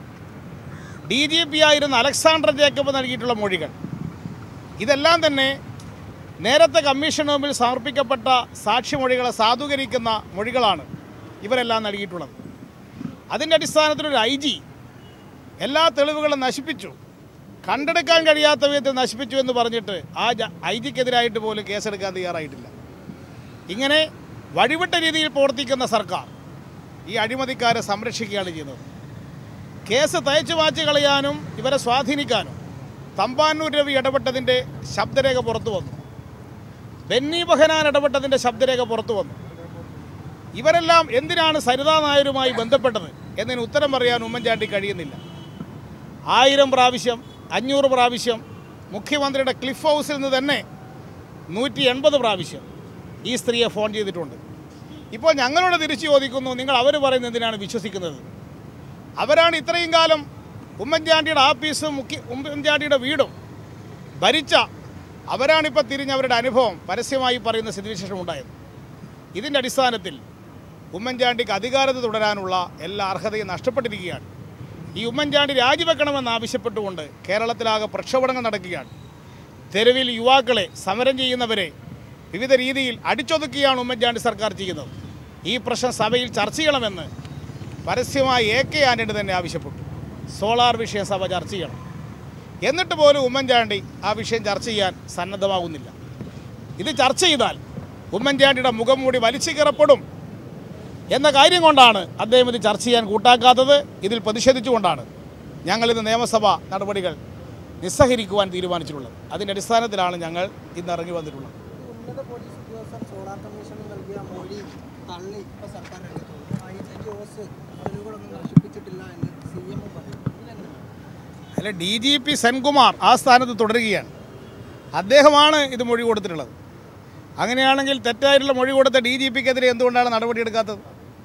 ഡി ജി പി ആയിരുന്ന അലക്സാണ്ടർ ജേക്കബ് നൽകിയിട്ടുള്ള മൊഴികൾ ഇതെല്ലാം തന്നെ നേരത്തെ കമ്മീഷന് മുമ്പിൽ സമർപ്പിക്കപ്പെട്ട സാക്ഷിമൊഴികളെ സാധൂകരിക്കുന്ന മൊഴികളാണ് ഇവരെല്ലാം നൽകിയിട്ടുള്ളത് അതിൻ്റെ അടിസ്ഥാനത്തിൽ ഒരു ഐ ജി എല്ലാ തെളിവുകളും നശിപ്പിച്ചു കണ്ടെടുക്കാൻ കഴിയാത്ത വിധത്തിൽ നശിപ്പിച്ചു എന്ന് പറഞ്ഞിട്ട് ആ ഐ ജിക്കെതിരായിട്ട് പോലും കേസെടുക്കാൻ തയ്യാറായിട്ടില്ല ഇങ്ങനെ വഴിവിട്ട രീതിയിൽ പ്രവർത്തിക്കുന്ന സർക്കാർ ഈ അഴിമതിക്കാരെ സംരക്ഷിക്കുകയാണ് ചെയ്യുന്നത് കേസ് തയ്ച്ചു മാറ്റി കളയാനും ഇവരെ സ്വാധീനിക്കാനും തമ്പാനൂർ രവി ഇടപെട്ടതിൻ്റെ ശബ്ദരേഖ പുറത്തു വന്നു ബെന്നി ബഹനാൻ ഇടപെട്ടതിൻ്റെ ശബ്ദരേഖ പുറത്തു വന്നു ഇവരെല്ലാം എന്തിനാണ് സരിതാ നായരുമായി ബന്ധപ്പെട്ടത് എന്നതിന് ഉത്തരം പറയാൻ ഉമ്മൻചാണ്ടി കഴിയുന്നില്ല ആയിരം പ്രാവശ്യം അഞ്ഞൂറ് പ്രാവശ്യം മുഖ്യമന്ത്രിയുടെ ക്ലിഫ് ഹൗസിൽ നിന്ന് തന്നെ നൂറ്റി എൺപത് പ്രാവശ്യം ഈ സ്ത്രീയെ ഫോൺ ചെയ്തിട്ടുണ്ട് ഇപ്പോൾ ഞങ്ങളോട് തിരിച്ചു ചോദിക്കുന്നു നിങ്ങൾ അവർ പറയുന്നത് എന്തിനാണ് വിശ്വസിക്കുന്നത് അവരാണ് ഇത്രയും കാലം ഉമ്മൻചാണ്ടിയുടെ ആഫീസും മുഖ്യ ഉമ്മൻചാണ്ടിയുടെ വീടും ഭരിച്ച അവരാണിപ്പോൾ തിരിഞ്ഞ് അവരുടെ അനുഭവം പരസ്യമായി പറയുന്ന സ്ഥിതിവിശേഷം ഉണ്ടായത് ഇതിൻ്റെ അടിസ്ഥാനത്തിൽ ഉമ്മൻചാണ്ടിക്ക് അധികാരത്തിൽ തുടരാനുള്ള എല്ലാ അർഹതയും നഷ്ടപ്പെട്ടിരിക്കുകയാണ് ഈ ഉമ്മൻചാണ്ടി രാജിവെക്കണമെന്ന് ആവശ്യപ്പെട്ടുകൊണ്ട് കേരളത്തിലാകെ പ്രക്ഷോഭങ്ങൾ നടക്കുകയാണ് തെരുവിൽ യുവാക്കളെ സമരം ചെയ്യുന്നവരെ വിവിധ രീതിയിൽ അടിച്ചൊതുക്കിയാണ് ഉമ്മൻചാണ്ടി സർക്കാർ ചെയ്യുന്നത് ഈ പ്രശ്നം സഭയിൽ ചർച്ച ചെയ്യണമെന്ന് പരസ്യമായി എ കെ ആന്റണി തന്നെ ആവശ്യപ്പെട്ടു സോളാർ വിഷയം സഭ ചർച്ച ചെയ്യണം എന്നിട്ട് പോലും ഉമ്മൻചാണ്ടി ആ വിഷയം ചർച്ച ചെയ്യാൻ സന്നദ്ധമാകുന്നില്ല ഇത് ചർച്ച ചെയ്താൽ ഉമ്മൻചാണ്ടിയുടെ മുഖം മൂടി വലിച്ചു കീറപ്പെടും എന്ന കാര്യം കൊണ്ടാണ് അദ്ദേഹം ഇത് ചർച്ച ചെയ്യാൻ കൂട്ടാക്കാത്തത് ഇതിൽ പ്രതിഷേധിച്ചുകൊണ്ടാണ് ഞങ്ങളിന്ന് നിയമസഭാ നടപടികൾ നിസ്സഹരിക്കുവാൻ തീരുമാനിച്ചിട്ടുള്ളത് അതിൻ്റെ അടിസ്ഥാനത്തിലാണ് ഞങ്ങൾ ഇന്ന് ഇറങ്ങി വന്നിട്ടുള്ളത് ഉന്നത പോലീസ് ഉദ്യോഗസ്ഥർ സോളാർ കമ്മീഷന് നൽകിയ മൊഴി തള്ളി ഇപ്പോൾ സർക്കാർ രംഗത്തുണ്ട് ഐ ജി ജോസ് തെളിവുകളൊന്നും നശിപ്പിച്ചിട്ടില്ല എന്ന് സി എം പറയുന്നു ഇതിലെന്താണ് അല്ല ഡി ജി പി സെൻകുമാർ ആ സ്ഥാനത്ത് തുടരുകയാണ് അദ്ദേഹമാണ് ഇത് മൊഴി കൊടുത്തിട്ടുള്ളത് അങ്ങനെയാണെങ്കിൽ തെറ്റായിട്ടുള്ള മൊഴി കൊടുത്ത ഡി ജി പിക്കെതിരെ എന്തുകൊണ്ടാണ് നടപടിയെടുക്കാത്തത്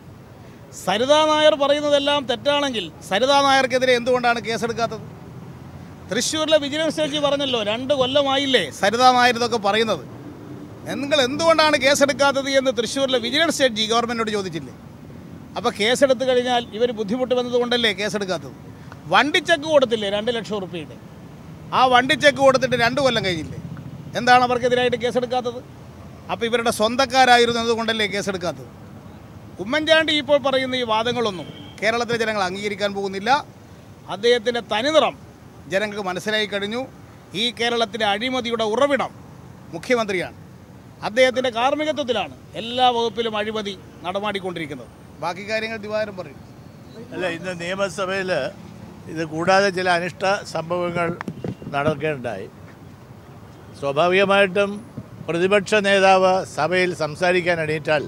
സരിതാ നായർ പറയുന്നതെല്ലാം തെറ്റാണെങ്കിൽ സരിതാ നായർക്കെതിരെ എന്തുകൊണ്ടാണ് കേസെടുക്കാത്തത് തൃശ്ശൂരിലെ വിജിലൻസ് ജഡ്ജി പറഞ്ഞല്ലോ രണ്ട് കൊല്ലമായില്ലേ സരിതാ നായർ ഇതൊക്കെ പറയുന്നത് നിങ്ങൾ എന്തുകൊണ്ടാണ് കേസെടുക്കാത്തത് എന്ന് തൃശ്ശൂരിലെ വിജിലൻസ് ജഡ്ജി ഗവൺമെൻറ്റിനോട് ചോദിച്ചില്ലേ അപ്പോൾ കേസെടുത്ത് കഴിഞ്ഞാൽ ഇവർ ബുദ്ധിമുട്ട് വന്നതുകൊണ്ടല്ലേ കേസെടുക്കാത്തത് വണ്ടി ചെക്ക് കൊടുത്തില്ലേ രണ്ട് ലക്ഷം റുപ്യയുടെ ആ വണ്ടി ചെക്ക് കൊടുത്തിട്ട് രണ്ട് കൊല്ലം കഴിഞ്ഞില്ലേ എന്താണ് അവർക്കെതിരായിട്ട് കേസെടുക്കാത്തത് അപ്പോൾ ഇവരുടെ സ്വന്തക്കാരായിരുന്നു കൊണ്ടല്ലേ കേസെടുക്കാത്തത് ഉമ്മൻചാണ്ടി ഇപ്പോൾ പറയുന്ന ഈ വാദങ്ങളൊന്നും കേരളത്തിലെ ജനങ്ങൾ അംഗീകരിക്കാൻ പോകുന്നില്ല അദ്ദേഹത്തിൻ്റെ തനിനിറം ജനങ്ങൾക്ക് മനസ്സിലായി കഴിഞ്ഞു ഈ കേരളത്തിലെ അഴിമതിയുടെ ഉറവിടം മുഖ്യമന്ത്രിയാണ് അദ്ദേഹത്തിൻ്റെ കാർമ്മികത്വത്തിലാണ് എല്ലാ വകുപ്പിലും അഴിമതി നടമാടിക്കൊണ്ടിരിക്കുന്നത് ബാക്കി കാര്യങ്ങൾ ദിവാകരൻ പറയും അല്ല ഇന്ന് നിയമസഭയിൽ ഇത് കൂടാതെ ചില അനിഷ്ട സംഭവങ്ങൾ നടക്കേണ്ടായി സ്വാഭാവികമായിട്ടും പ്രതിപക്ഷ നേതാവ് സഭയിൽ സംസാരിക്കാൻ എണീറ്റാൽ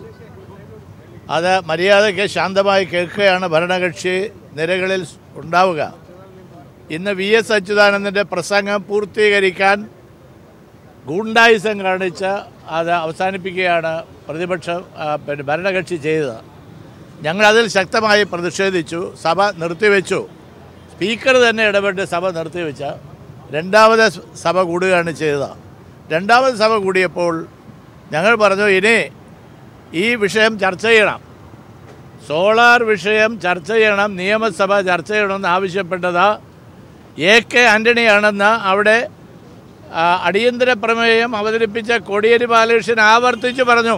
അത് മര്യാദയ്ക്ക് ശാന്തമായി കേൾക്കുകയാണ് ഭരണകക്ഷി നിരകളിൽ ഉണ്ടാവുക ഇന്ന് വി എസ് അച്യുതാനന്ദൻ്റെ പ്രസംഗം പൂർത്തീകരിക്കാൻ ഗൂണ്ടായുസം കാണിച്ച് അത് അവസാനിപ്പിക്കുകയാണ് പ്രതിപക്ഷ ആ, പിന്നെ ഭരണകക്ഷി ചെയ്തത് ഞങ്ങളതിൽ ശക്തമായി പ്രതിഷേധിച്ചു സഭ നിർത്തിവെച്ചു സ്പീക്കർ തന്നെ ഇടപെട്ട് സഭ നിർത്തിവെച്ച രണ്ടാമത് സഭ കൂടുകയാണ് ചെയ്തത് രണ്ടാമത് സഭ കൂടിയപ്പോൾ ഞങ്ങൾ പറഞ്ഞു ഇനി ഈ വിഷയം ചർച്ച ചെയ്യണം സോളാർ വിഷയം ചർച്ച ചെയ്യണം നിയമസഭ ചർച്ച ചെയ്യണമെന്ന് ആവശ്യപ്പെട്ടത് എ കെ ആൻ്റണിയാണെന്ന് അവിടെ ആ, അടിയന്തര പ്രമേയം അവതരിപ്പിച്ച കോടിയേരി ബാലകൃഷ്ണൻ ആവർത്തിച്ച് പറഞ്ഞു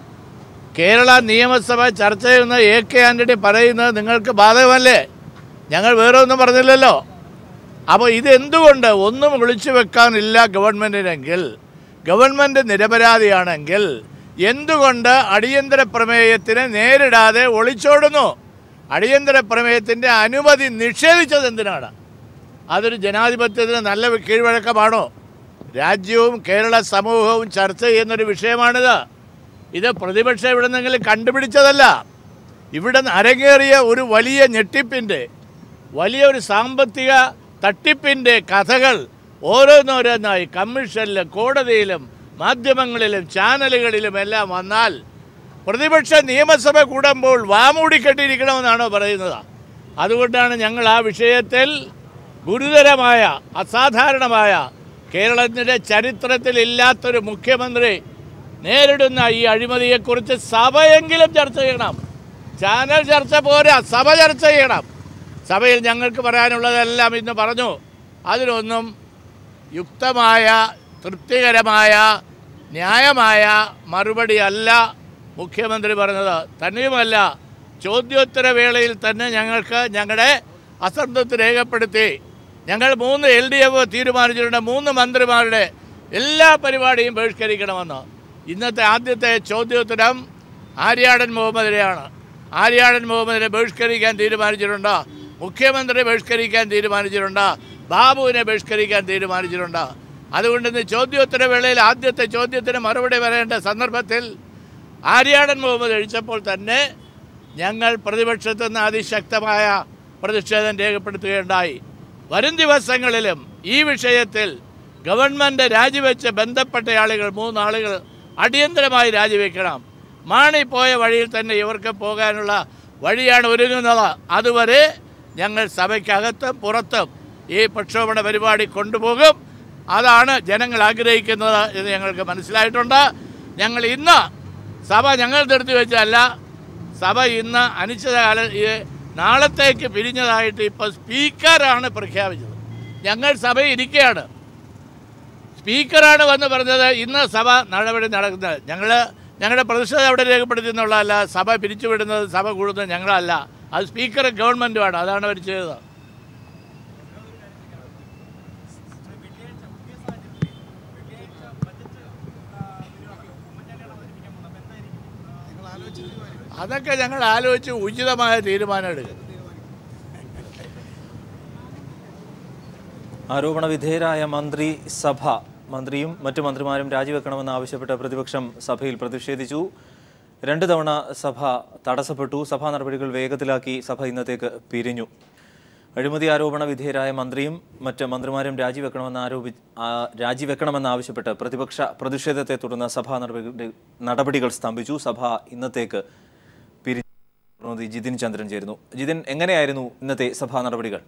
കേരള നിയമസഭ ചർച്ച ചെയ്യുന്ന എ കെ ആൻ്റണി പറയുന്നത് നിങ്ങൾക്ക് ബാധകമല്ലേ ഞങ്ങൾ വേറെ ഒന്നും പറഞ്ഞില്ലല്ലോ അപ്പോൾ ഇതെന്തുകൊണ്ട് ഒന്നും ഒളിച്ചു വെക്കാനില്ല ഗവൺമെൻറ്റിനെങ്കിൽ ഗവൺമെൻറ് നിരപരാധിയാണെങ്കിൽ എന്തുകൊണ്ട് അടിയന്തര പ്രമേയത്തിനെ നേരിടാതെ ഒളിച്ചോടുന്നു അടിയന്തര പ്രമേയത്തിൻ്റെ അനുമതി നിഷേധിച്ചത് എന്തിനാണ് അതൊരു ജനാധിപത്യത്തിന് നല്ല കീഴ്വഴക്കമാണോ രാജ്യവും കേരള സമൂഹവും ചർച്ച ചെയ്യുന്നൊരു വിഷയമാണിത് ഇത് പ്രതിപക്ഷം ഇവിടെ നിന്നെങ്കിലും കണ്ടുപിടിച്ചതല്ല ഇവിടെ നിന്ന് അരങ്ങേറിയ ഒരു വലിയ ഞെട്ടിപ്പിൻ്റെ വലിയ ഒരു സാമ്പത്തിക തട്ടിപ്പിൻ്റെ കഥകൾ ഓരോന്നോരോന്നായി കമ്മീഷനിലും കോടതിയിലും മാധ്യമങ്ങളിലും ചാനലുകളിലും എല്ലാം വന്നാൽ പ്രതിപക്ഷ നിയമസഭ കൂടുമ്പോൾ വാമൂടിക്കെട്ടിയിരിക്കണമെന്നാണോ പറയുന്നത് അതുകൊണ്ടാണ് ഞങ്ങൾ ആ വിഷയത്തിൽ ഗുരുതരമായ അസാധാരണമായ കേരളത്തിൻ്റെ ചരിത്രത്തിൽ ഇല്ലാത്തൊരു മുഖ്യമന്ത്രി നേരിടുന്ന ഈ അഴിമതിയെക്കുറിച്ച് സഭയെങ്കിലും ചർച്ച ചെയ്യണം ചാനൽ ചർച്ച പോരാ സഭ ചർച്ച ചെയ്യണം സഭയിൽ ഞങ്ങൾക്ക് പറയാനുള്ളതെല്ലാം ഇന്ന് പറഞ്ഞു അതിനൊന്നും യുക്തമായ തൃപ്തികരമായ ന്യായമായ മറുപടി അല്ല മുഖ്യമന്ത്രി പറഞ്ഞത് തന്നെയുമല്ല ചോദ്യോത്തര വേളയിൽ തന്നെ ഞങ്ങൾക്ക് ഞങ്ങളുടെ അസംതൃപ്തി രേഖപ്പെടുത്തി ഞങ്ങൾ മൂന്ന് എൽ ഡി എഫ് തീരുമാനിച്ചിട്ടുണ്ട് മൂന്ന് മന്ത്രിമാരുടെ എല്ലാ പരിപാടിയും ബഹിഷ്കരിക്കണമെന്ന് ഇന്നത്തെ ആദ്യത്തെ ചോദ്യോത്തരം ആര്യാടൻ മുഹമ്മദിനെയാണ് ആര്യാടൻ മുഹമ്മദിനെ ബഹിഷ്കരിക്കാൻ തീരുമാനിച്ചിട്ടുണ്ട് മുഖ്യമന്ത്രി ബഹിഷ്കരിക്കാൻ തീരുമാനിച്ചിട്ടുണ്ട് ബാബുവിനെ ബഹിഷ്കരിക്കാൻ തീരുമാനിച്ചിട്ടുണ്ട് അതുകൊണ്ട് ഇന്ന് ചോദ്യോത്തര വേളയിൽ ആദ്യത്തെ ചോദ്യത്തിന് മറുപടി വരേണ്ട സന്ദർഭത്തിൽ ആര്യാടൻ മുഹമ്മദ് എഴിച്ചപ്പോൾ തന്നെ ഞങ്ങൾ പ്രതിപക്ഷത്തു നിന്ന് അതിശക്തമായ പ്രതിഷേധം രേഖപ്പെടുത്തുകയുണ്ടായി വരും ദിവസങ്ങളിലും ഈ വിഷയത്തിൽ ഗവൺമെൻറ് രാജിവെച്ച് ബന്ധപ്പെട്ട ആളുകൾ മൂന്നാളുകൾ അടിയന്തരമായി രാജിവെക്കണം മാണി പോയ വഴിയിൽ തന്നെ ഇവർക്ക് പോകാനുള്ള വഴിയാണ് ഒരുങ്ങുന്നത് അതുവരെ ഞങ്ങൾ സഭയ്ക്കകത്തും പുറത്തും ഈ പ്രക്ഷോഭണ പരിപാടി കൊണ്ടുപോകും അതാണ് ജനങ്ങൾ ആഗ്രഹിക്കുന്നത് എന്ന് ഞങ്ങൾക്ക് മനസ്സിലായിട്ടുണ്ട് ഞങ്ങൾ ഇന്ന് സഭ ഞങ്ങൾ നിർത്തി വെച്ചല്ല സഭ ഇന്ന് അനിശ്ചിതകാല ഈ നാളത്തേക്ക് പിരിഞ്ഞതായിട്ട് ഇപ്പോൾ സ്പീക്കറാണ് പ്രഖ്യാപിച്ചത് ഞങ്ങൾ സഭ ഇരിക്കുകയാണ് സ്പീക്കറാണ് വന്ന് പറഞ്ഞത് ഇന്ന് സഭ നടപടി നടക്കുന്നത് ഞങ്ങൾ ഞങ്ങളുടെ പ്രതിഷേധം അവിടെ രേഖപ്പെടുത്തി എന്നുള്ളതല്ല സഭ പിരിച്ചുവിടുന്നത് സഭ കൂടുന്നത് ഞങ്ങളല്ല അത് സ്പീക്കർ ഗവൺമെൻറ്റുമാണ് അതാണ് അവർ ചെയ്തത് അതൊക്കെ ഞങ്ങൾ ആലോചിച്ച് ഉചിതമായ തീരുമാനം എടുക്കും ആരോപണ വിധേയരായ മന്ത്രി സഭ മന്ത്രിയും മറ്റു മന്ത്രിമാരും രാജിവെക്കണമെന്ന് ആവശ്യപ്പെട്ട് പ്രതിപക്ഷം സഭയിൽ പ്രതിഷേധിച്ചു രണ്ട് തവണ സഭ തടസ്സപ്പെട്ടു സഭാ നടപടികൾ വേഗത്തിലാക്കി സഭ ഇന്നത്തേക്ക് പിരിഞ്ഞു അഴിമതി ആരോപണ വിധേയരായ മന്ത്രിയും മറ്റ് മന്ത്രിമാരും രാജിവെക്കണമെന്ന് ആരോപി ആ, രാജിവെക്കണമെന്ന് ആവശ്യപ്പെട്ട് പ്രതിപക്ഷ പ്രതിഷേധത്തെ തുടർന്ന് സഭാ നടപടി നടപടികൾ സ്തംഭിച്ചു സഭ ഇന്നത്തേക്ക് പിരിഞ്ഞു പ്രതിനിധി ജിതിൻ ചന്ദ്രൻ ചേരുന്നു ജിതിൻ എങ്ങനെയായിരുന്നു ഇന്നത്തെ സഭാ നടപടികൾ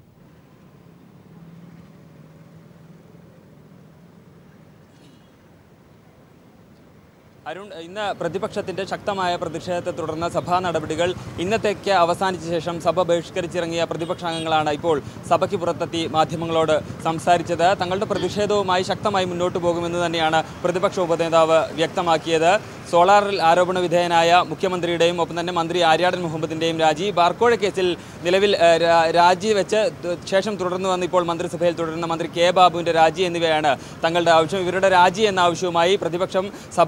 അരുൺ ഇന്ന് പ്രതിപക്ഷത്തിന്റെ ശക്തമായ പ്രതിഷേധത്തെ തുടർന്ന് സഭാ നടപടികൾ ഇന്നത്തേക്ക് അവസാനിച്ച ശേഷം സഭ ബഹിഷ്കരിച്ചിറങ്ങിയ പ്രതിപക്ഷാംഗങ്ങളാണ് ഇപ്പോൾ സഭയ്ക്ക് പുറത്തെത്തി മാധ്യമങ്ങളോട് സംസാരിച്ചത് തങ്ങളുടെ പ്രതിഷേധവുമായി ശക്തമായി മുന്നോട്ട് പോകുമെന്ന് തന്നെയാണ് പ്രതിപക്ഷ ഉപനേതാവ് വ്യക്തമാക്കിയത് സോളാറിൽ ആരോപണ വിധേയനായ മുഖ്യമന്ത്രിയുടെയും ഒപ്പം തന്നെ മന്ത്രി ആര്യാടൻ മുഹമ്മദിന്റെയും രാജി ബാർക്കോഴ കേസിൽ നിലവിൽ ഏഹ്, രാ- രാജിവെച്ച് ത- ശേഷം തുടർന്ന് വന്ന് ഇപ്പോൾ മന്ത്രിസഭയിൽ തുടരുന്ന മന്ത്രി കെ ബാബുവിന്റെ രാജി എന്നിവയാണ് തങ്ങളുടെ ആവശ്യം ഇവരുടെ രാജി എന്ന ആവശ്യവുമായി പ്രതിപക്ഷം സഭയിൽ ഇനിയും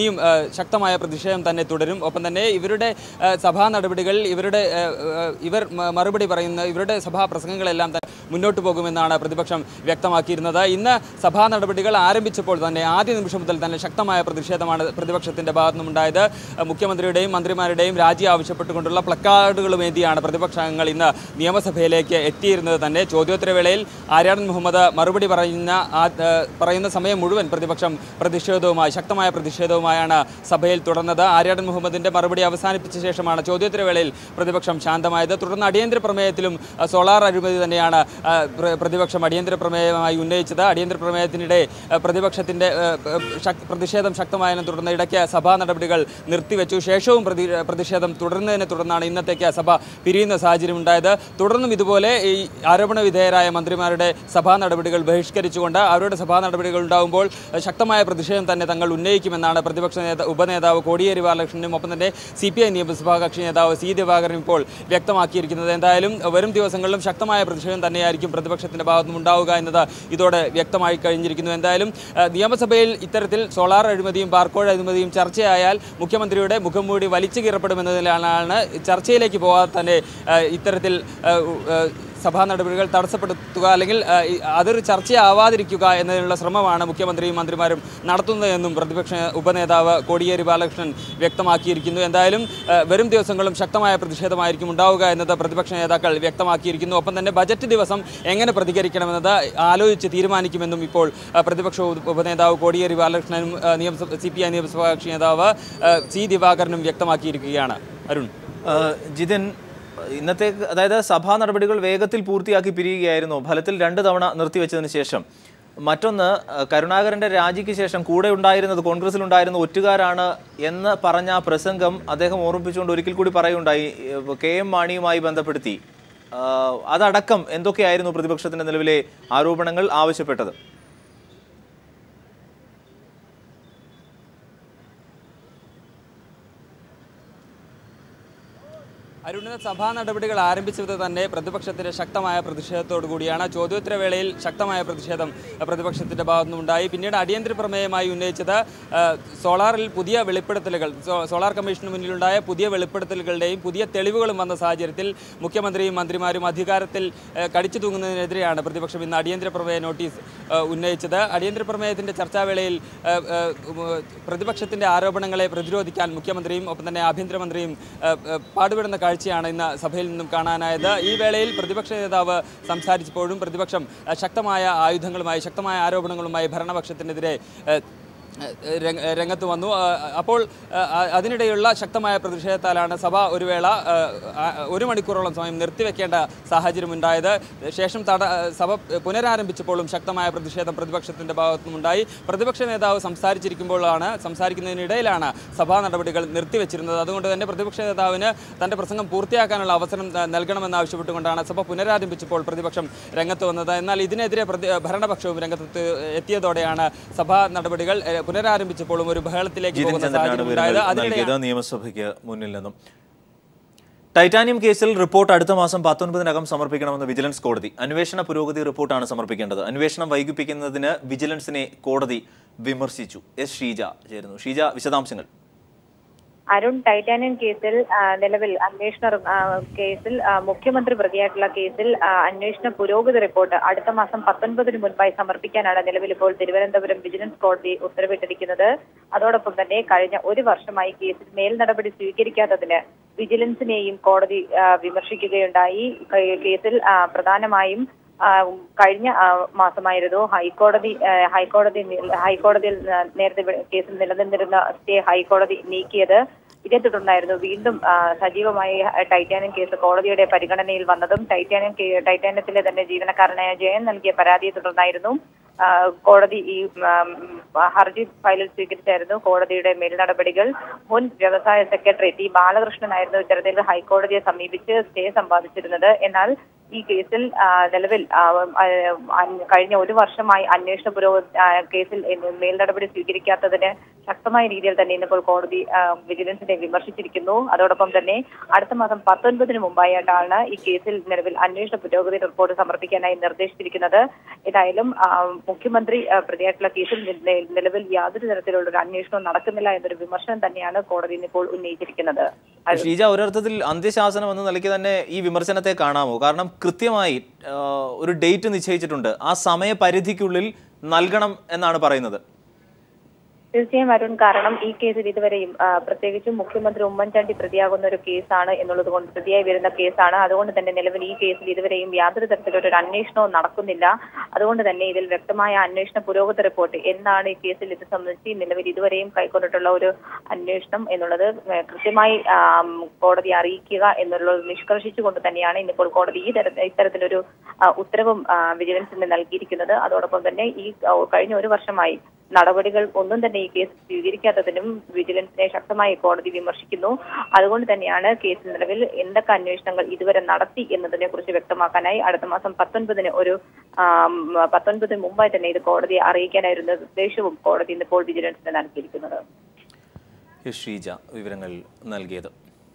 ഇനിയും ആ, ശക്തമായ പ്രതിഷേധം തന്നെ തുടരും ഒപ്പം തന്നെ ഇവരുടെ ആ, സഭാ നടപടികൾ ഇവരുടെ ആ, ആ, ഇവർ മ- മറുപടി പറയുന്ന ഇവരുടെ സഭാ പ്രസംഗങ്ങളെല്ലാം തന്നെ മുന്നോട്ട് പോകുമെന്നാണ് പ്രതിപക്ഷം വ്യക്തമാക്കിയിരുന്നത് ഇന്ന് സഭാ നടപടികൾ ആരംഭിച്ചപ്പോൾ തന്നെ ആദ്യ നിമിഷം മുതൽ തന്നെ ശക്തമായ പ്രതിഷേധമാണ് പ്രതിപക്ഷത്തിന്റെ ഭാഗത്തുനിന്നുണ്ടായത് ആ, മുഖ്യമന്ത്രിയുടെയും മന്ത്രിമാരുടെയും രാജി ആവശ്യപ്പെട്ടുകൊണ്ടുള്ള പ്ലക്കാർഡുകളുമേന്തിയാണ് പ്രതിപക്ഷാംഗങ്ങൾ ഇന്ന് നിയമസഭയിലേക്ക് എത്തിയിരുന്നത് തന്നെ ചോദ്യോത്തരവേളയിൽ ആര്യാടൻ മുഹമ്മദ് മറുപടി പറയുന്ന ആ ആ, പറയുന്ന സമയം മുഴുവൻ പ്രതിപക്ഷം പ്രതിഷേധവുമായി ശക്തമായ പ്രതിഷേധവുമായാണ് സഭയിൽ തുടർന്നത് ആര്യാടൻ മുഹമ്മദിന്റെ മറുപടി അവസാനിപ്പിച്ച ശേഷമാണ് ചോദ്യോത്തരവേളയിൽ പ്രതിപക്ഷം ശാന്തമായത് തുടർന്ന് അടിയന്തര പ്രമേയത്തിലും ആ, സോളാർ അഴിമതി തന്നെയാണ് ആ, പ്ര- പ്രതിപക്ഷം അടിയന്തര പ്രമേയമായി ഉന്നയിച്ചത് അടിയന്തര പ്രമേയത്തിനിടെ ആ, പ്രതിപക്ഷത്തിന്റെ ആ, ആ, ശക്- പ്രതിഷേധം ശക്തമായതിനെ തുടർന്ന് ഇടയ്ക്ക് സഭാ നടപടികൾ നിർത്തിവെച്ചു ശേഷവും പ്രതി പ്രതിഷേധം തുടർന്നതിനെ തുടർന്നാണ് ഇന്നത്തേക്ക് സഭ പിരിയുന്ന സാഹചര്യം ഉണ്ടായത് തുടർന്നും ഇതുപോലെ ഈ ആരോപണ വിധേയരായ മന്ത്രിമാരുടെ സഭാ നടപടികൾ ബഹിഷ്കരിച്ചുകൊണ്ട് അവരുടെ സഭാ നടപടികൾ ഉണ്ടാകുമ്പോൾ ശക്തമായ പ്രതിഷേധം തന്നെ തങ്ങൾ ഉന്നയിക്കുമെന്നാണ് പ്രതിപക്ഷ നേതാ ഉപനേതാവ് കോടിയേരി ബാലകൃഷ്ണനും ഒപ്പം തന്നെ സി പി ഐ നിയമസഭാ കക്ഷി നേതാവ് സി ദിവാകരനും ഇപ്പോൾ വ്യക്തമാക്കിയിരിക്കുന്നത് എന്തായാലും വരും ദിവസങ്ങളിലും ശക്തമായ പ്രതിഷേധം തന്നെയായിരിക്കും പ്രതിപക്ഷത്തിന്റെ ഭാഗത്തുനിന്ന് ഉണ്ടാവുക എന്നത് ഇതോടെ വ്യക്തമായി കഴിഞ്ഞിരിക്കുന്നു എന്തായാലും ആ, നിയമസഭയിൽ ഇത്തരത്തിൽ സോളാർ അഴിമതിയും ബാർക്കോഡ് അഴിമതിയും ചർച്ചയായാൽ മുഖ്യമന്ത്രിയുടെ മുഖം മൂടി വലിച്ചു കീറപ്പെടുമെന്നതിലാണ് ചർച്ചയിലേക്ക് പോകാതെ തന്നെ ആ, ഇത്തരത്തിൽ ആ, ഉ- ആ, സഭാ നടപടികൾ തടസ്സപ്പെടുത്തുക അല്ലെങ്കിൽ ആ, ഈ അതൊരു ചർച്ചയാവാതിരിക്കുക എന്നതിനുള്ള ശ്രമമാണ് മുഖ്യമന്ത്രിയും മന്ത്രിമാരും നടത്തുന്നതെന്നും പ്രതിപക്ഷ ഉപനേതാവ് കോടിയേരി ബാലകൃഷ്ണൻ വ്യക്തമാക്കിയിരിക്കുന്നു എന്തായാലും ആ, വരും ദിവസങ്ങളും ശക്തമായ പ്രതിഷേധമായിരിക്കും ഉണ്ടാവുക എന്നത് പ്രതിപക്ഷ നേതാക്കൾ വ്യക്തമാക്കിയിരിക്കുന്നു ഒപ്പം തന്നെ ബജറ്റ് ദിവസം എങ്ങനെ പ്രതികരിക്കണമെന്നത് ആലോചിച്ച് തീരുമാനിക്കുമെന്നും ഇപ്പോൾ ആ, പ്രതിപക്ഷ ഉപ- ഉപനേതാവ് കോടിയേരി ബാലകൃഷ്ണനും ആ, നിയമസഭ സി പി ഐ നിയമസഭാ കക്ഷി നേതാവ് ആ, സി ദിവാകരനും വ്യക്തമാക്കിയിരിക്കുകയാണ് അരുൺ ആ, ജിതിൻ ഇന്നത്തെ അതായത് സഭാ നടപടികൾ വേഗത്തിൽ പൂർത്തിയാക്കി പിരിയുകയായിരുന്നു ഫലത്തിൽ രണ്ട് തവണ നിർത്തിവെച്ചതിന് ശേഷം മറ്റൊന്ന് ആ, കരുണാകരന്റെ രാജിക്ക് ശേഷം കൂടെ ഉണ്ടായിരുന്നത് കോൺഗ്രസിൽ ഉണ്ടായിരുന്ന ഒറ്റുകാരാണ് എന്ന് പറഞ്ഞ ആ പ്രസംഗം അദ്ദേഹം ഓർമ്മിപ്പിച്ചുകൊണ്ട് ഒരിക്കൽ കൂടി പറയുണ്ടായി ഏഹ്, കെ എം മാണിയുമായി ബന്ധപ്പെടുത്തി ആ, അതടക്കം എന്തൊക്കെയായിരുന്നു പ്രതിപക്ഷത്തിന്റെ നിലവിലെ ആരോപണങ്ങൾ ആവശ്യപ്പെട്ടത് അരുണിത സഭാ നടപടികൾ ആരംഭിച്ചത് തന്നെ പ്രതിപക്ഷത്തിന്റെ ശക്തമായ പ്രതിഷേധത്തോടു കൂടിയാണ് ചോദ്യോത്തരവേളയിൽ ശക്തമായ പ്രതിഷേധം അഹ്, പ്രതിപക്ഷത്തിന്റെ ഭാഗത്തുനിന്നുണ്ടായി പിന്നീട് അടിയന്തര പ്രമേയമായി ഉന്നയിച്ചത് അഹ്, സോളാറിൽ പുതിയ വെളിപ്പെടുത്തലുകൾ സോ- സോളാർ കമ്മീഷന് മുന്നിലുണ്ടായ പുതിയ വെളിപ്പെടുത്തലുകളുടെയും പുതിയ തെളിവുകളും വന്ന സാഹചര്യത്തിൽ മുഖ്യമന്ത്രിയും മന്ത്രിമാരും അധികാരത്തിൽ അഹ്, കടിച്ചു തൂങ്ങുന്നതിനെതിരെയാണ് പ്രതിപക്ഷം ഇന്ന് അടിയന്തര പ്രമേയ നോട്ടീസ് അഹ്, ഉന്നയിച്ചത് അടിയന്തര പ്രമേയത്തിന്റെ ചർച്ചാവേളയിൽ അഹ്, അഹ്, ഉം, പ്രതിപക്ഷത്തിന്റെ ആരോപണങ്ങളെ പ്രതിരോധിക്കാൻ മുഖ്യമന്ത്രിയും ഒപ്പം തന്നെ ആഭ്യന്തരമന്ത്രിയും അഹ്, അഹ്, പാടുപെടുന്ന കാഴ്ചയാണ് ഇന്ന് സഭയിൽ നിന്നും കാണാനായത് ഈ വേളയിൽ പ്രതിപക്ഷ നേതാവ് സംസാരിച്ചപ്പോഴും പ്രതിപക്ഷം അഹ്, ശക്തമായ ആയുധങ്ങളുമായി ശക്തമായ ആരോപണങ്ങളുമായി ഭരണപക്ഷത്തിനെതിരെ അഹ്, അഹ് രംഗ- രംഗത്ത് വന്നു അഹ് അപ്പോൾ അഹ് അതിനിടെയുള്ള ശക്തമായ പ്രതിഷേധത്താലാണ് സഭ ഒരു വേള അഹ് അഹ് ഒരു മണിക്കൂറോളം സമയം നിർത്തിവെക്കേണ്ട സാഹചര്യം ഉണ്ടായത് ശേഷം തട സഭ പുനരാരംഭിച്ചപ്പോഴും ശക്തമായ പ്രതിഷേധം പ്രതിപക്ഷത്തിന്റെ ഭാഗത്തുനിന്നുണ്ടായി പ്രതിപക്ഷ നേതാവ് സംസാരിച്ചിരിക്കുമ്പോഴാണ് സംസാരിക്കുന്നതിനിടയിലാണ് സഭാ നടപടികൾ നിർത്തിവെച്ചിരുന്നത് അതുകൊണ്ട് തന്നെ പ്രതിപക്ഷ നേതാവിന് തന്റെ പ്രസംഗം പൂർത്തിയാക്കാനുള്ള അവസരം അഹ് നൽകണമെന്ന് ആവശ്യപ്പെട്ടുകൊണ്ടാണ് സഭ പുനരാരംഭിച്ചപ്പോൾ പ്രതിപക്ഷം രംഗത്ത് വന്നത് എന്നാൽ ഇതിനെതിരെ പ്രതി ഭരണപക്ഷവും രംഗത്ത് എത്തിയതോടെയാണ് സഭാ നടപടികൾ അഹ് പുനരാരംഭിച്ചപ്പോഴും ഒരു ബഹളത്തിലേക്ക് ജിതിൻ പോകുന്ന ചന്ദ്രനാണ് സാഹചര്യം വിവരങ്ങൾ ഉണ്ടായത് അതിനിടെ നൽകിയത് നിയമസഭയ്ക്ക് മുന്നിൽ നിന്നും ടൈറ്റാനിയം കേസിൽ റിപ്പോർട്ട് അടുത്ത മാസം പത്തൊൻപതിനകം സമർപ്പിക്കണമെന്ന് വിജിലൻസ് കോടതി അന്വേഷണ പുരോഗതി റിപ്പോർട്ടാണ് സമർപ്പിക്കേണ്ടത് അന്വേഷണം വൈകിപ്പിക്കുന്നതിന് വിജിലൻസിനെ കോടതി വിമർശിച്ചു എസ് ഷീജ ചേരുന്നു ഷീജ വിശദാംശങ്ങൾ അരുൺ ടൈറ്റാനിയം കേസിൽ ആ, നിലവിൽ അന്വേഷണ റി- ആ, കേസിൽ ആ, മുഖ്യമന്ത്രി പ്രതിയായിട്ടുള്ള കേസിൽ ആ, അന്വേഷണ പുരോഗതി റിപ്പോർട്ട് അടുത്ത മാസം പത്തൊൻപതിന് മുൻപായി സമർപ്പിക്കാനാണ് നിലവിൽ ഇപ്പോൾ തിരുവനന്തപുരം വിജിലൻസ് കോടതി ഉത്തരവിട്ടിരിക്കുന്നത് അതോടൊപ്പം തന്നെ കഴിഞ്ഞ ഒരു വർഷമായി കേസിൽ മേൽ നടപടി സ്വീകരിക്കാത്തതിന് വിജിലൻസിനെയും കോടതി ആ, വിമർശിക്കുകയുണ്ടായി കേ- കേസിൽ ആ, പ്രധാനമായും ആ, കഴിഞ്ഞ ആ, മാസമായിരുന്നു ഹൈക്കോടതി ആ, ഹൈക്കോടതി നി- ഹൈക്കോടതിയിൽ ആ, നേരത്തെ വി- കേസിൽ നിലനിന്നിരുന്ന സ്റ്റേ ഹൈക്കോടതി നീക്കിയത് ഇതേ തുടർന്നായിരുന്നു വീണ്ടും ആ, സജീവമായി ടൈറ്റാനിയം കേസ് കോടതിയുടെ പരിഗണനയിൽ വന്നതും ടൈറ്റാനിയം കേ- ടൈറ്റാനിയത്തിലെ തന്നെ ജീവനക്കാരനായ ജയൻ നൽകിയ പരാതിയെ തുടർന്നായിരുന്നു ആ, കോടതി ഈ ഉം, ഹർജി ഫയലിൽ സ്വീകരിച്ചായിരുന്നു കോടതിയുടെ മേൽനടപടികൾ മുൻ വ്യവസായ സെക്രട്ടറി ടി ബാലകൃഷ്ണനായിരുന്നു ഇത്തരത്തിൽ ഹൈക്കോടതിയെ സമീപിച്ച് സ്റ്റേ സമ്പാദിച്ചിരുന്നത് എന്നാൽ ഈ കേസിൽ ആ, നിലവിൽ ആ, ആ, അൻ- കഴിഞ്ഞ ഒരു വർഷമായി അന്വേഷണ പുരോഗതി ആ, കേസിൽ മേൽനടപടി സ്വീകരിക്കാത്തതിന് ശക്തമായ രീതിയിൽ തന്നെ ഇന്നിപ്പോൾ കോടതി ആ, വിജിലൻസിനെ വിമർശിച്ചിരിക്കുന്നു അതോടൊപ്പം തന്നെ അടുത്ത മാസം പത്തൊൻപതിന് മുമ്പായിട്ടാണ് ഈ കേസിൽ നിലവിൽ അന്വേഷണ പുരോഗതി റിപ്പോർട്ട് സമർപ്പിക്കാനായി നിർദ്ദേശിച്ചിരിക്കുന്നത് ഏതായാലും ആ, മുഖ്യമന്ത്രി ആ, പ്രതിയായിട്ടുള്ള കേസിൽ നി- നിലവിൽ യാതൊരു തരത്തിലുള്ള ഒരു അന്വേഷണവും നടക്കുന്നില്ല എന്നൊരു വിമർശനം തന്നെയാണ് കോടതി ഇന്നിപ്പോൾ ഉന്നയിച്ചിരിക്കുന്നത് ഷീജ ഒരർത്ഥത്തിൽ അന്ത്യശാസനം എന്ന നിലയ്ക്ക് തന്നെ ഈ വിമർശനത്തെ കാണാമോ കാരണം കൃത്യമായി ആ, ഒരു ഡേറ്റ് നിശ്ചയിച്ചിട്ടുണ്ട് ആ സമയപരിധിക്കുള്ളിൽ നൽകണം എന്നാണ് പറയുന്നത് തീർച്ചയായും അരുൺ കാരണം ഈ കേസിൽ ഇതുവരെയും ആ, പ്രത്യേകിച്ചും മുഖ്യമന്ത്രി ഉമ്മൻചാണ്ടി പ്രതിയാകുന്ന ഒരു കേസാണ് എന്നുള്ളത് കൊണ്ട് പ്രതിയായി വരുന്ന കേസാണ് അതുകൊണ്ട് തന്നെ നിലവിൽ ഈ കേസിൽ ഇതുവരെയും യാതൊരു തരത്തിലുള്ള ഒരു അന്വേഷണവും നടക്കുന്നില്ല അതുകൊണ്ട് തന്നെ ഇതിൽ വ്യക്തമായ അന്വേഷണ പുരോഗതി റിപ്പോർട്ട് എന്നാണ് ഈ കേസിൽ ഇത് സംബന്ധിച്ച് നിലവിൽ ഇതുവരെയും കൈക്കൊണ്ടിട്ടുള്ള ഒരു അന്വേഷണം എന്നുള്ളത് ഏഹ്, കൃത്യമായി ആം, കോടതി അറിയിക്കുക എന്നുള്ളത് നിഷ്കർഷിച്ചുകൊണ്ട് തന്നെയാണ് ഇന്നിപ്പോൾ കോടതി ഈ തരത്തിൽ ഇത്തരത്തിലൊരു ആ, ഉത്തരവും ആ, വിജിലൻസിന് നൽകിയിരിക്കുന്നത് അതോടൊപ്പം തന്നെ ഈ ആ, കഴിഞ്ഞ ഒരു വർഷമായി നടപടികൾ ഒന്നും തന്നെ ഈ കേസ് സ്വീകരിക്കാത്തതിനും വിജിലൻസിനെ ശക്തമായി കോടതി വിമർശിക്കുന്നു അതുകൊണ്ട് തന്നെയാണ് കേസിൽ നിലവിൽ എന്തൊക്കെ അന്വേഷണങ്ങൾ ഇതുവരെ നടത്തി എന്നതിനെ കുറിച്ച് വ്യക്തമാക്കാനായി അടുത്ത മാസം പത്തൊൻപതിന് ഒരു ആം, പത്തൊൻപതിന് മുമ്പായി തന്നെ ഇത് കോടതിയെ അറിയിക്കാനായി ഒരു നിർദ്ദേശവും കോടതി ഇന്നിപ്പോൾ വിജിലൻസിന് നൽകിയിരിക്കുന്നത് എസ് ഷീജ വിവരങ്ങൾ നൽകിയത്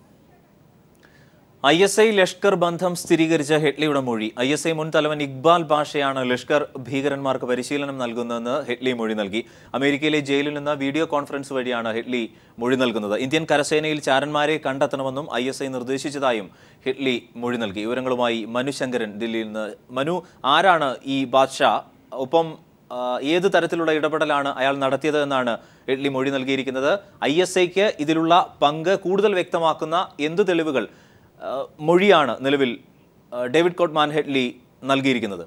ഐ എസ് ഐ ലഷ്കർ ബന്ധം സ്ഥിരീകരിച്ച ഹെഡ്ലിയുടെ മൊഴി ഐ എസ് ഐ മുൻ തലവൻ ഇക്ബാൽ ബാഷയാണ് ലഷ്കർ ഭീകരന്മാർക്ക് പരിശീലനം നൽകുന്നതെന്ന് ഹെഡ്ലി മൊഴി നൽകി അമേരിക്കയിലെ ജയിലിൽ നിന്ന് വീഡിയോ കോൺഫറൻസ് വഴിയാണ് ഹെഡ്ലി മൊഴി നൽകുന്നത് ഇന്ത്യൻ കരസേനയിൽ ചാരന്മാരെ കണ്ടെത്തണമെന്നും ഐ എസ് ഐ നിർദ്ദേശിച്ചതായും ഹെഡ്ലി മൊഴി നൽകി വിവരങ്ങളുമായി മനു ശങ്കരൻ ദില്ലിയിൽ നിന്ന് മനു ആരാണ് ഈ ബാദ്ഷാ ഒപ്പം ആ, ഏത് തരത്തിലുള്ള ഇടപെടലാണ് അയാൾ നടത്തിയത് എന്നാണ് ഹെഡ്ലി മൊഴി നൽകിയിരിക്കുന്നത് ഐ എസ് ഐക്ക് ഇതിലുള്ള പങ്ക് കൂടുതൽ വ്യക്തമാക്കുന്ന എന്ത് തെളിവുകൾ ആ, മൊഴിയാണ് നിലവിൽ ആ, ഡേവിഡ് കോട്ട്മാൻ ഹെഡ്ലി നൽകിയിരിക്കുന്നത്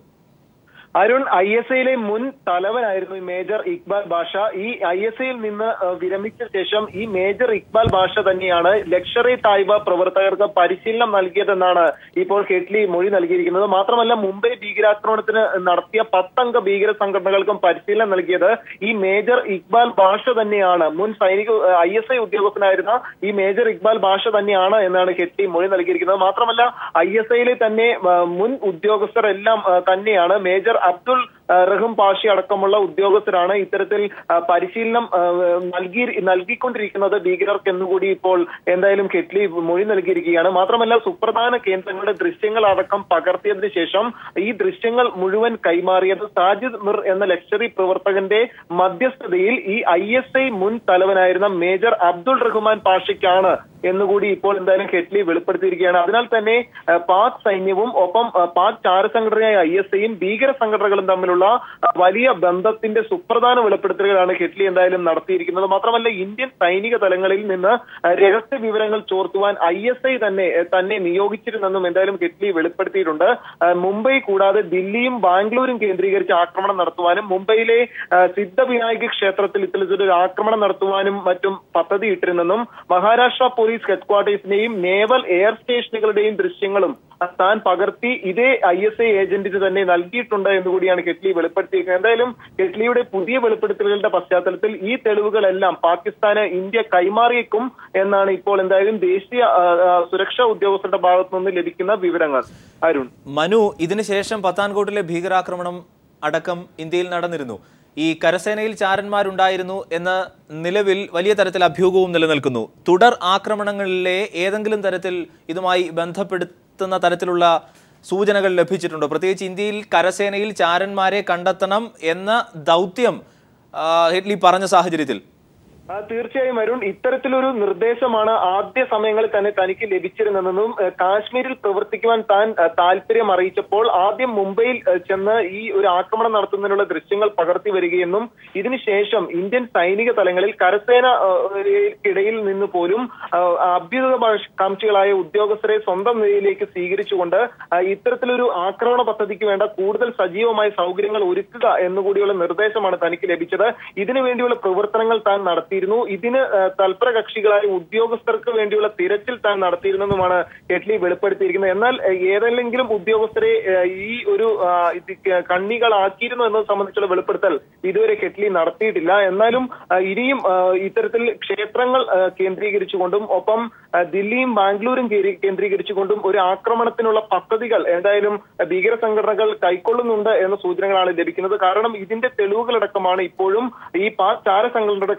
അരുൺ ഐ എസ് ഐയിലെ മുൻ തലവനായിരുന്നു ഈ മേജർ ഇക്ബാൽ ബാഷ ഈ ഐ എസ് ഐയിൽ നിന്ന് ഏഹ്, വിരമിച്ച ശേഷം ഈ മേജർ ഇക്ബാൽ ബാഷ തന്നെയാണ് ലക്ഷറി തായ്വ പ്രവർത്തകർക്ക് പരിശീലനം നൽകിയതെന്നാണ് ഇപ്പോൾ ഹെഡ്ലി മൊഴി നൽകിയിരിക്കുന്നത് മാത്രമല്ല മുംബൈ ഭീകരാക്രമണത്തിന് നടത്തിയ പത്തംഗ ഭീകര സംഘടനകൾക്കും പരിശീലനം നൽകിയത് ഈ മേജർ ഇക്ബാൽ ബാഷ തന്നെയാണ് മുൻ സൈനിക ഐ എസ് ഐ ഉദ്യോഗസ്ഥനായിരുന്ന ഈ മേജർ ഇക്ബാൽ ബാഷ തന്നെയാണ് എന്നാണ് ഹെഡ്ലി മൊഴി നൽകിയിരിക്കുന്നത് മാത്രമല്ല ഐ എസ് ഐയിലെ തന്നെ ആ, മുൻ ഉദ്യോഗസ്ഥർ എല്ലാം ആ, തന്നെയാണ് മേജർ അബ്ദുൾ ആ, റഹീം പാഷി അടക്കമുള്ള ഉദ്യോഗസ്ഥരാണ് ഇത്തരത്തിൽ ആ, പരിശീലനം ആ, നൽകി നൽകിക്കൊണ്ടിരിക്കുന്നത് ഭീകരർക്ക് എന്നുകൂടി ഇപ്പോൾ എന്തായാലും കെറ്റ്ലി മൊഴി നൽകിയിരിക്കുകയാണ് മാത്രമല്ല സുപ്രധാന കേന്ദ്രങ്ങളുടെ ദൃശ്യങ്ങൾ അടക്കം പകർത്തിയതിനു ശേഷം ഈ ദൃശ്യങ്ങൾ മുഴുവൻ കൈമാറിയത് സാജിദ് മിർ എന്ന ലക്ഷറി പ്രവർത്തകന്റെ മധ്യസ്ഥതയിൽ ഈ ഐ എസ് ഐ മുൻ തലവനായിരുന്ന മേജർ അബ്ദുൾ റഹ്മാൻ പാഷയ്ക്കാണ് എന്നുകൂടി ഇപ്പോൾ എന്തായാലും ഹെഡ്ലി വെളിപ്പെടുത്തിയിരിക്കുകയാണ് അതിനാൽ തന്നെ ആ, പാക് സൈന്യവും ഒപ്പം ആ, പാക് ചാരസംഘടനയായ ഐ എസ് ഐയും ഭീകര സംഘടനകളും തമ്മിലുള്ള ആ, വലിയ ബന്ധത്തിന്റെ സുപ്രധാന വെളിപ്പെടുത്തലുകളാണ് ഹെഡ്ലി എന്തായാലും നടത്തിയിരിക്കുന്നത് മാത്രമല്ല ഇന്ത്യൻ സൈനിക തലങ്ങളിൽ നിന്ന് ആ, രഹസ്യ വിവരങ്ങൾ ചോർത്തുവാൻ ഐ എസ് ഐ തന്നെ ആ, തന്നെ നിയോഗിച്ചിരുന്നെന്നും എന്തായാലും ഹെഡ്ലി വെളിപ്പെടുത്തിയിട്ടുണ്ട് ആ, മുംബൈ കൂടാതെ ദില്ലിയും ബാംഗ്ലൂരും കേന്ദ്രീകരിച്ച് ആക്രമണം നടത്തുവാനും മുംബൈയിലെ ആ, സിദ്ധവിനായക ക്ഷേത്രത്തിൽ ഇത്തരത്തിലൊരു ആക്രമണം നടത്തുവാനും മറ്റും പദ്ധതിയിട്ടിരുന്നെന്നും മഹാരാഷ്ട്ര പോലീസ് ഹെഡ്ക്വാർട്ടേഴ്സിന്റെയും നേവൽ എയർ സ്റ്റേഷനുകളുടെയും ദൃശ്യങ്ങളും താൻ പകർത്തി ഇതേ ഐ എസ് ഐ ഏജന്റിന് തന്നെ നൽകിയിട്ടുണ്ട് എന്ന് കൂടിയാണ് കെറ്റ്ലി വെളിപ്പെടുത്തിയിരിക്കുന്നത് എന്തായാലും കെറ്റ്ലിയുടെ പുതിയ വെളിപ്പെടുത്തലുകളുടെ പശ്ചാത്തലത്തിൽ ഈ തെളിവുകളെല്ലാം പാകിസ്ഥാന് ഇന്ത്യ കൈമാറിയേക്കും എന്നാണ് ഇപ്പോൾ എന്തായാലും ദേശീയ ആ, ആ, സുരക്ഷാ ഉദ്യോഗസ്ഥരുടെ ഭാഗത്തു നിന്ന് ലഭിക്കുന്ന വിവരങ്ങൾ അരുൺ മനു ഇതിനുശേഷം പത്താൻകോട്ടിലെ ഭീകരാക്രമണം അടക്കം ഇന്ത്യയിൽ നടന്നിരുന്നു ഈ കരസേനയിൽ ചാരന്മാരുണ്ടായിരുന്നു എന്ന നിലവിൽ വലിയ തരത്തിൽ അഭ്യൂഹവും നിലനിൽക്കുന്നു തുടർ ആക്രമണങ്ങളിലെ ഏതെങ്കിലും തരത്തിൽ ഇതുമായി ബന്ധപ്പെടുത്തുന്ന തരത്തിലുള്ള സൂചനകൾ ലഭിച്ചിട്ടുണ്ടോ പ്രത്യേകിച്ച് ഇന്ത്യയിൽ കരസേനയിൽ ചാരന്മാരെ കണ്ടെത്തണം എന്ന ദൗത്യം ആ, ഹെഡ്ലി പറഞ്ഞ സാഹചര്യത്തിൽ ആ, തീർച്ചയായും അരുൺ ഇത്തരത്തിലൊരു നിർദ്ദേശമാണ് ആദ്യ സമയങ്ങളിൽ തന്നെ തനിക്ക് ലഭിച്ചിരുന്നതെന്നും ഏഹ്, കാശ്മീരിൽ പ്രവർത്തിക്കുവാൻ താൻ ഏഹ്, താല്പര്യം അറിയിച്ചപ്പോൾ ആദ്യം മുംബൈയിൽ ഏഹ്, ചെന്ന് ഈ ഒരു ആക്രമണം നടത്തുന്നതിനുള്ള ദൃശ്യങ്ങൾ പകർത്തി വരികയെന്നും ഇതിനുശേഷം ഇന്ത്യൻ സൈനിക തലങ്ങളിൽ കരസേന ഏഹ്, ഇടയിൽ നിന്ന് പോലും ഏഹ്, അഭ്യുതകാംക്ഷികളായ ഉദ്യോഗസ്ഥരെ സ്വന്തം നിലയിലേക്ക് സ്വീകരിച്ചുകൊണ്ട് ആ, ഇത്തരത്തിലൊരു ആക്രമണ പദ്ധതിക്ക് വേണ്ട കൂടുതൽ സജീവമായ സൗകര്യങ്ങൾ ഒരുക്കുക എന്നുകൂടിയുള്ള നിർദ്ദേശമാണ് തനിക്ക് ലഭിച്ചത് ഇതിനു വേണ്ടിയുള്ള പ്രവർത്തനങ്ങൾ താൻ നടത്തിയിരുന്നു ഇതിന് ആ, തൽപര കക്ഷികളായ ഉദ്യോഗസ്ഥർക്ക് വേണ്ടിയുള്ള തിരച്ചിൽ താൻ നടത്തിയിരുന്നെന്നുമാണ് കെറ്റ്ലി വെളിപ്പെടുത്തിയിരിക്കുന്നത് എന്നാൽ ആ, ഏതെങ്കിലും ഉദ്യോഗസ്ഥരെ ആ, ഈ ഒരു ആ, ഇത് ക- കണ്ണികളാക്കിയിരുന്നു എന്നത് സംബന്ധിച്ചുള്ള വെളിപ്പെടുത്തൽ ഇതുവരെ കെറ്റ്ലി നടത്തിയിട്ടില്ല എന്നാലും ആ, ഇനിയും ആ, ഇത്തരത്തിൽ ക്ഷേത്രങ്ങൾ ആ, കേന്ദ്രീകരിച്ചുകൊണ്ടും ഒപ്പം ആ, ദില്ലിയും ബാംഗ്ലൂരും കേരി- കേന്ദ്രീകരിച്ചുകൊണ്ടും ഒരു ആക്രമണത്തിനുള്ള പദ്ധതികൾ എന്തായാലും ഭീകര സംഘടനകൾ കൈക്കൊള്ളുന്നുണ്ട് എന്ന സൂചനകളാണ് ലഭിക്കുന്നത് കാരണം ഇതിന്റെ തെളിവുകളടക്കമാണ് ഇപ്പോഴും ഈ പാക് ചാര സംഘടനയുടെ കൈവശം